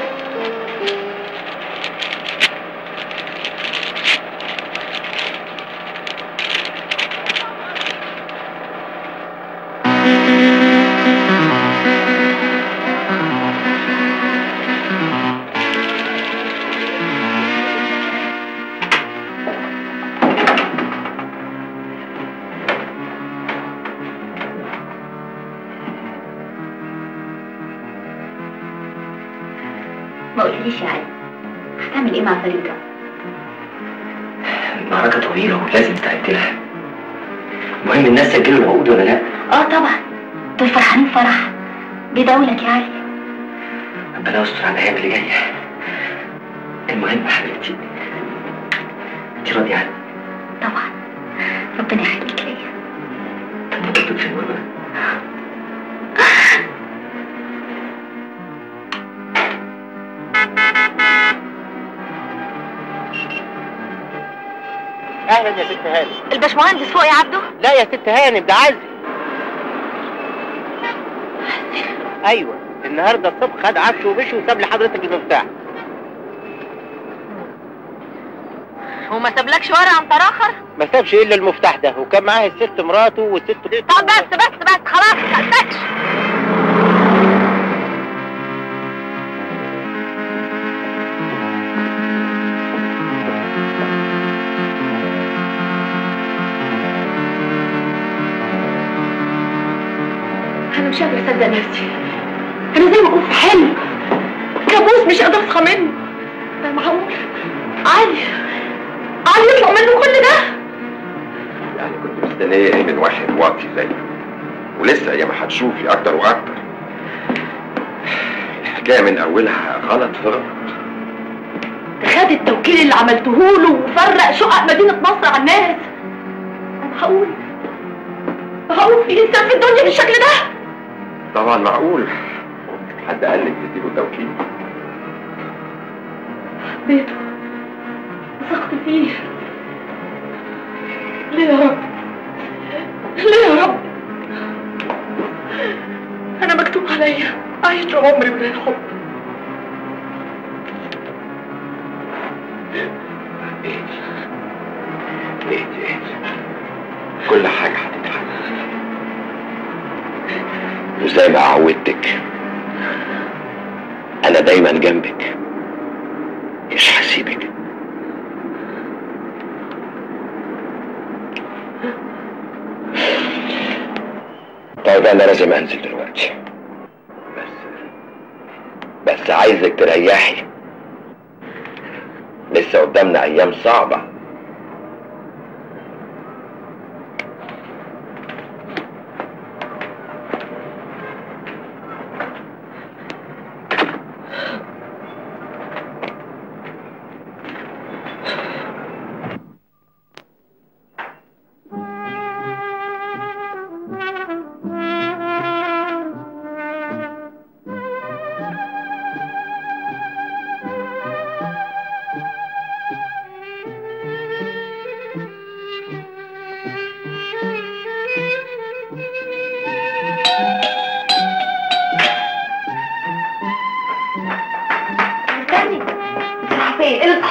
ما قلتليش يا علي هتعمل ايه مع فريدة؟ المعركة طويلة ولازم تعد لها المهم الناس سجلوا العقود ولا لا اه طبعا دول فرحانين فرح بيدعوا لك يا علي ربنا يستر على الايام اللي جاية المهم يا حبيبتي انت راضية عني طبعا ربنا يخليك ليا طب قلت في المرة اهلا يا ست هانم الباشمهندس فوق يا عبده لا يا ست هانم ده عزي ايوه النهارده الصبح خد عفشه ومشي وساب لحضرتك المفتاح وما سابلكش ورقه عن اخر ما سابش الا المفتاح ده وكان معاه الست مراته والست طب بس بس بس خلاص ما تقلقش انا مش قادره اصدق نفسي انا زي ما اكون في حلم كابوس مش قادره اصحى منه ده معقول علي علي يطلع منه كل ده يعني كنت مستنية ايه من واحد واطي زيك ولسه يا ما هتشوفي اكتر واكتر الحكاية من اولها غلط في غلط خد التوكيل اللي عملته له وفرق شقق مدينه نصر على الناس انا هقول هقول في انسان في الدنيا بالشكل ده طبعا معقول حد قال لك تديله توكيل بيته وثقت فيه ليه يا رب ليه يا رب انا مكتوب عليا اعيش طول عمري من الحب اهدي اهدي كل حاجة هتتحل وزي ما عودتك انا دايما جنبك مش هسيبك طيب انا لازم انزل دلوقتي بس بس عايزك تريحي لسه قدامنا ايام صعبه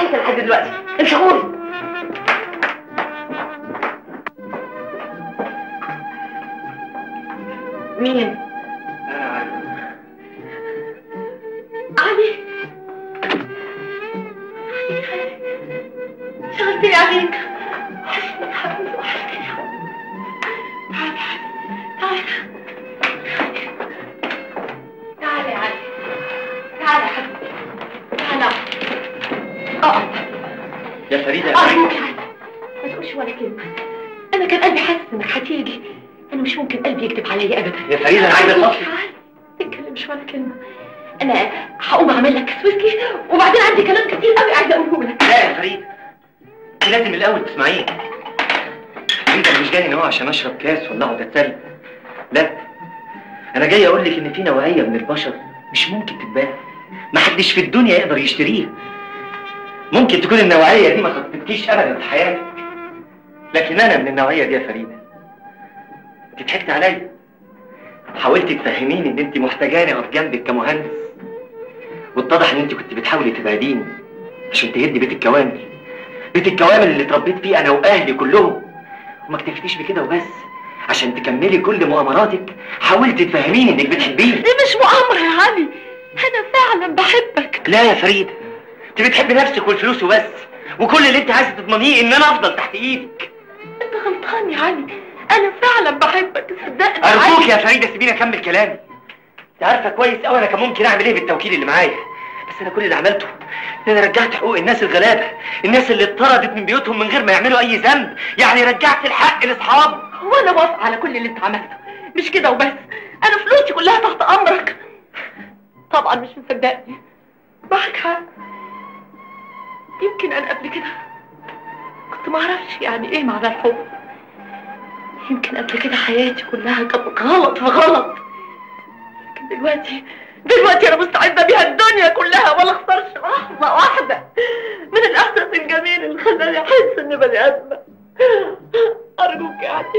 صحيت لحد دلوقتي انشغولي مين؟ علي شغلتني عليك وحشتني يا حبيبي وحشتني تعالي تعالي تعالي يا علي تعالي يا حبيبي تعالي اقعد يا فريده ارجوك يا علي ما تقولش ولا كلمه انا كان قلبي حاسس انك هتيجي انا مش ممكن قلبي يكذب عليا ابدا يا فريده انا عايز أرجوك اتصل يا علي، ما تتكلمش ولا كلمه انا هقوم اعمل لك كاس ويسكي وبعدين عندي كلام كتير قوي عايزه اقوله لك لا يا فريد انت لازم الاول تسمعيني انت مش جاي هنا عشان اشرب كاس ولا اقعد اتسلى لا انا جاي اقول لك ان في نوعيه من البشر مش ممكن تتباع ما حدش في الدنيا يقدر يشتريها ممكن تكون النوعيه دي ما خطتكيش ابدا في حياتك لكن انا من النوعيه دي يا فريده انت ضحكت عليا حاولت تفهميني ان انت محتاجاني اقف جنبك كمهندس واتضح ان انت كنت بتحاولي تبعديني عشان تهدي بيت الكوامل بيت الكوامل اللي اتربيت فيه انا واهلي كلهم وما اكتفيتيش بكده وبس عشان تكملي كل مؤامراتك حاولت تفهميني انك بتحبيني دي مش مؤامره يا علي انا فعلا بحبك لا يا فريده انت بتحبي نفسك والفلوس وبس وكل اللي انت عايزه تضمنيه ان انا افضل تحت ايدك انت غلطان يا علي انا فعلا بحبك صدقني يا ارجوك علي. يا فريده سيبيني اكمل كلامي انت عارفه كويس قوي انا كان ممكن اعمل ايه بالتوكيل اللي معايا بس انا كل اللي عملته ان انا رجعت حقوق الناس الغلابه الناس اللي اتطردت من بيوتهم من غير ما يعملوا اي ذنب يعني رجعت الحق لاصحابه هو انا موافقه على كل اللي انت عملته مش كده وبس انا فلوسي كلها تحت امرك طبعا مش مصدقني معك حق يمكن انا قبل كده كنت ما اعرفش يعني ايه معنى الحب يمكن قبل كده حياتي كلها كانت غلط في غلط لكن دلوقتي دلوقتي انا مستعده بيها الدنيا كلها ولا اخسرش لحظه واحده من الاحساس الجميل اللي خلاني احس اني بني ادمه ارجوك يا علي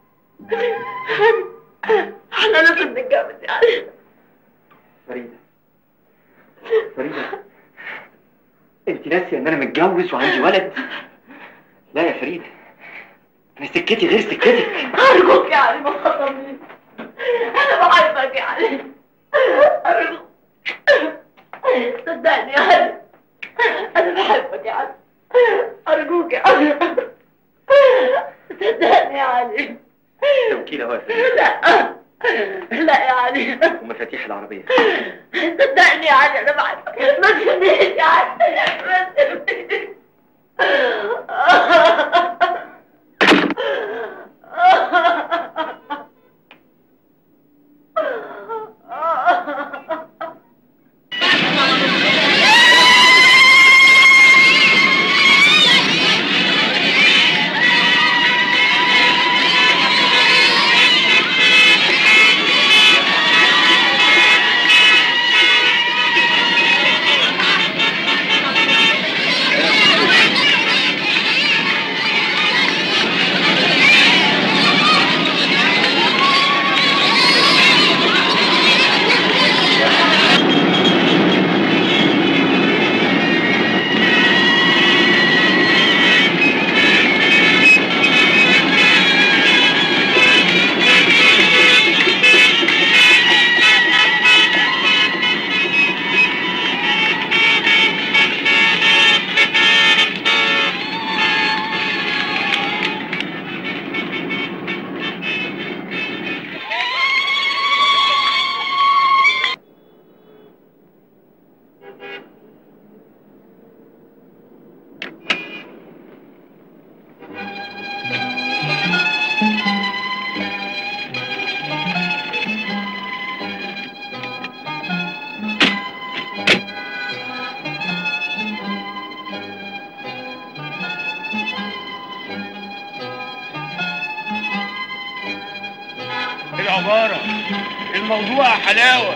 احنا لازم نتجوز يا علي فريده فريده انت ناسيه ان انا متجوز وعندي ولد لا يا فريده انا سكتي غير سكتك ارجوك يا علي ما تخطبنيش انا بحبك يا علي ارجوك صدقني يا علي انا بحبك يا علي ارجوك يا علي صدقني يا علي توكيل اهو يا فريده لا لا يا علي ومفاتيح العربيه صدقني يا علي انا بحبك ما تسيبنيش يا علي ما تسيبنيش العبارة الموضوع حلاوة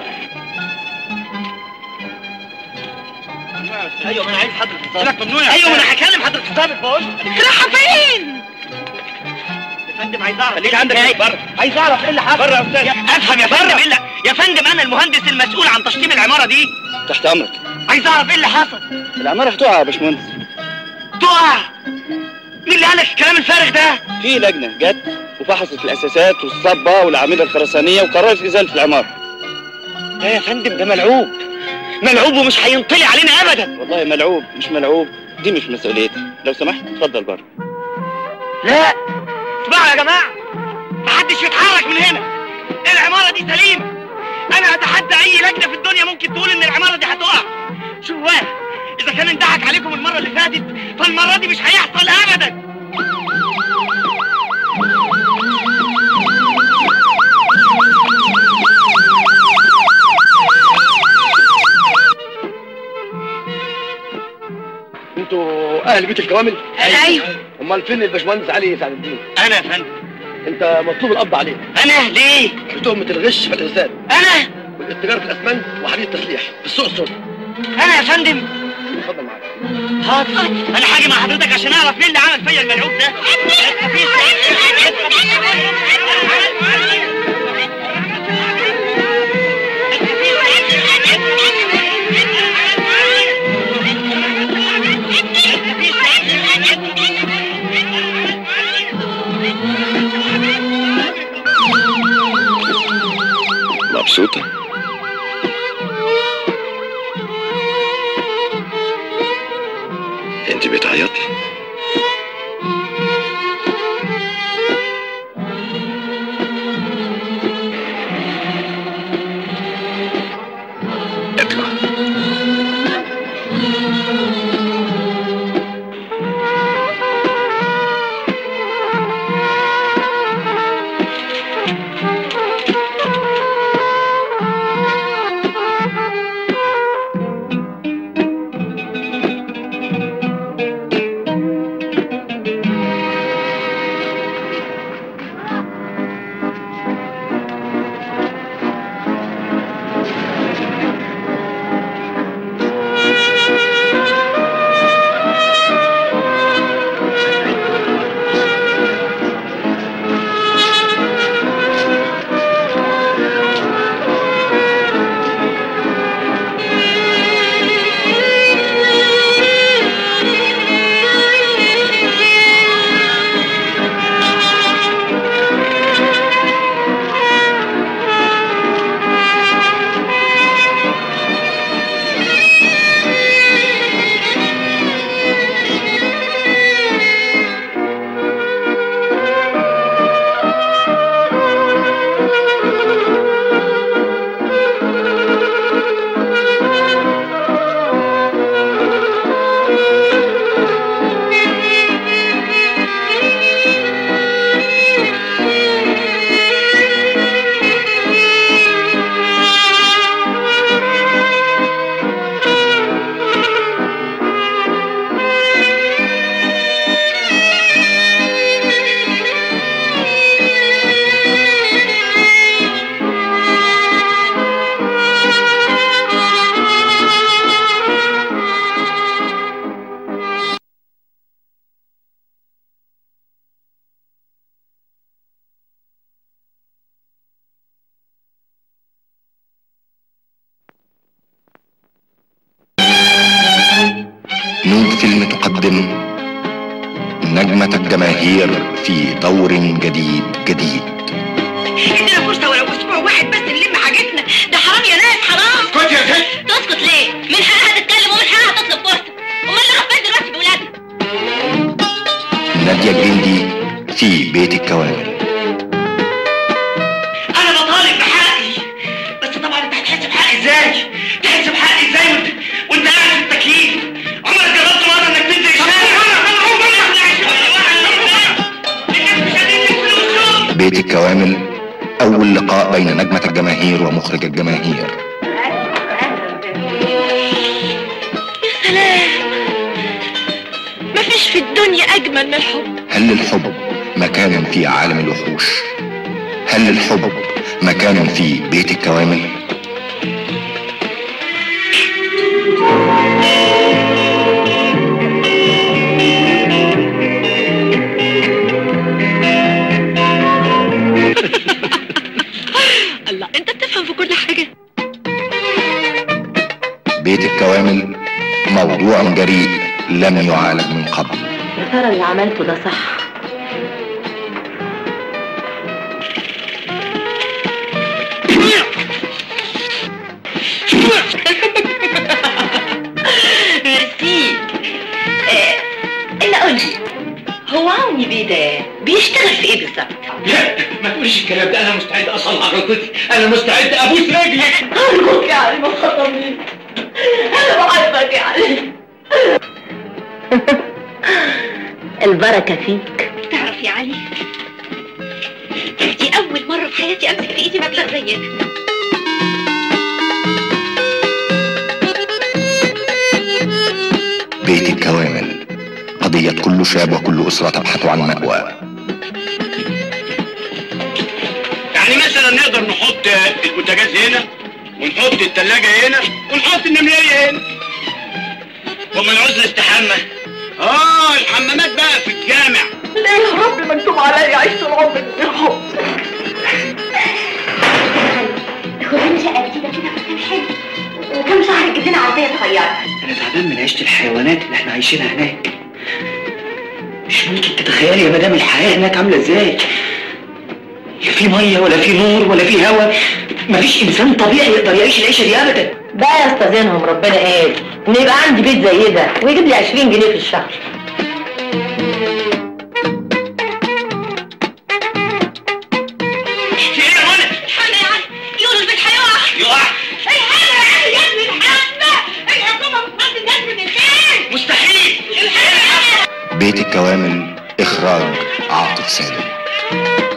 ايوه ما انا عايز حضرتك الضابط لك ممنوع يا ايوه ما انا أستاذ. هكلم حضرتك الضابط بقول رايحه فين؟ يا فندم عايز اعرف خليك عندك بره عايز اعرف ايه اللي حصل بره يا أستاذ. افهم يا فندم ايه اللي يا فندم انا المهندس المسؤول عن تشطيب العماره دي تحت امرك عايز اعرف ايه اللي حصل العماره فتوحه يا باشمهندس هتقع مين اللي قالك الكلام الفارغ ده في لجنه جت وفحصت الاساسات والصبه والاعمده الخرسانيه وقررت ازاله العماره لا يا فندم ده ملعوب ملعوب ومش هينطلي علينا ابدا والله ملعوب مش ملعوب دي مش مسؤوليتي لو سمحت اتفضل بره لا اسمعوا يا جماعه محدش يتحرك من هنا العماره دي سليمه انا اتحدى اي لجنه في الدنيا ممكن تقول ان العماره دي هتقع شوفوا بقى اذا كان انضحك عليكم المره اللي فاتت فالمره دي مش هيحصل ابدا انتوا اهل بيت الكوامل؟ ايوه امال فين الباشمهندس علي سعد الدين؟ انا يا فندم انت مطلوب القبض عليه انا ليه؟ بتهمة الغش في الارسال انا والاتجار في الاسمنت وحديد التسليح في السوق السوداء انا يا فندم اتفضل معايا حاضر انا هاجي مع حضرتك عشان اعرف مين اللي عمل فيا الملعوب ده مبسوطة؟ انت بتعيطي اطلع نود فيلم تقدم نجمة الجماهير في دور جديد جديد ادينا فرصه ولو اسبوع واحد بس نلم حاجتنا ده حرام يا ناس حرام اسكت يا ست تسكت ليه؟ من حقها تتكلم ومن حقها تطلب فرصة امال نروح فين دلوقتي بولادنا؟ نادية جندي في بيت الكوامل انا بطالب بحقي بس طبعا انت هتحس بحقي ازاي تحس بحقي ازاي وانت وانت قاعد في التكييف عمرك جربت مره انك تنزل الشارع بيت الكوامل أول لقاء بين نجمة الجماهير ومخرج الجماهير سلام مفيش في الدنيا أجمل من الحب هل للحب مكان في عالم الوحوش هل للحب مكان في بيت الكوامل الله أنت بتفهم في كل حاجة بيت الكوامل موضوع جريء لم يعالج من قبل يا ترى اللي عملته ده صح ميرسي آه، الا قول لي هو عوني بيه ده بيشتغل في ايه بالظبط؟ لا ما تقولش الكلام ده انا مستعد اصلح غلطتي انا مستعد ابوس رجلك ارجوك يا علي ما تخطبنيش انا بحبك يا علي البركة فيك تعرف يا علي دي أول مرة في حياتي أمسك في إيدي مبلغ زي ده بيت الكوامل قضية كل شاب وكل أسرة تبحث عن مأوى يعني مثلا نقدر نحط البوتاجاز هنا ونحط التلاجة هنا ونحط النملية هنا وما نعوز نستحمى اه الحمامات بقى في الجامع ليه يا رب مكتوب عليا عيش طول عمري من غير حب خدينا شقة جديدة كده في مكان حلو وكم شهر تجيب لنا عربية صغيرة انا تعبان من عيشه الحيوانات اللي احنا عايشينها هناك مش ممكن تتخيلي يا مدام الحياه هناك عامله ازاي لا في ميه ولا في نور ولا في هواء مفيش انسان طبيعي يقدر يعيش العيشه دي ابدا بقى يستاذنهم ربنا قال ان يبقى عندي بيت زي ده ويجيب لي 20 جنيه في الشهر في ايه يا منى؟ حاجة يا علي يقولوا البيت هيقع يقع الحاجة يا علي يا ابني الحاجة الحكومة بتفضي الناس من البيت مستحيل بيت الكوامل إخراج عاطف سالم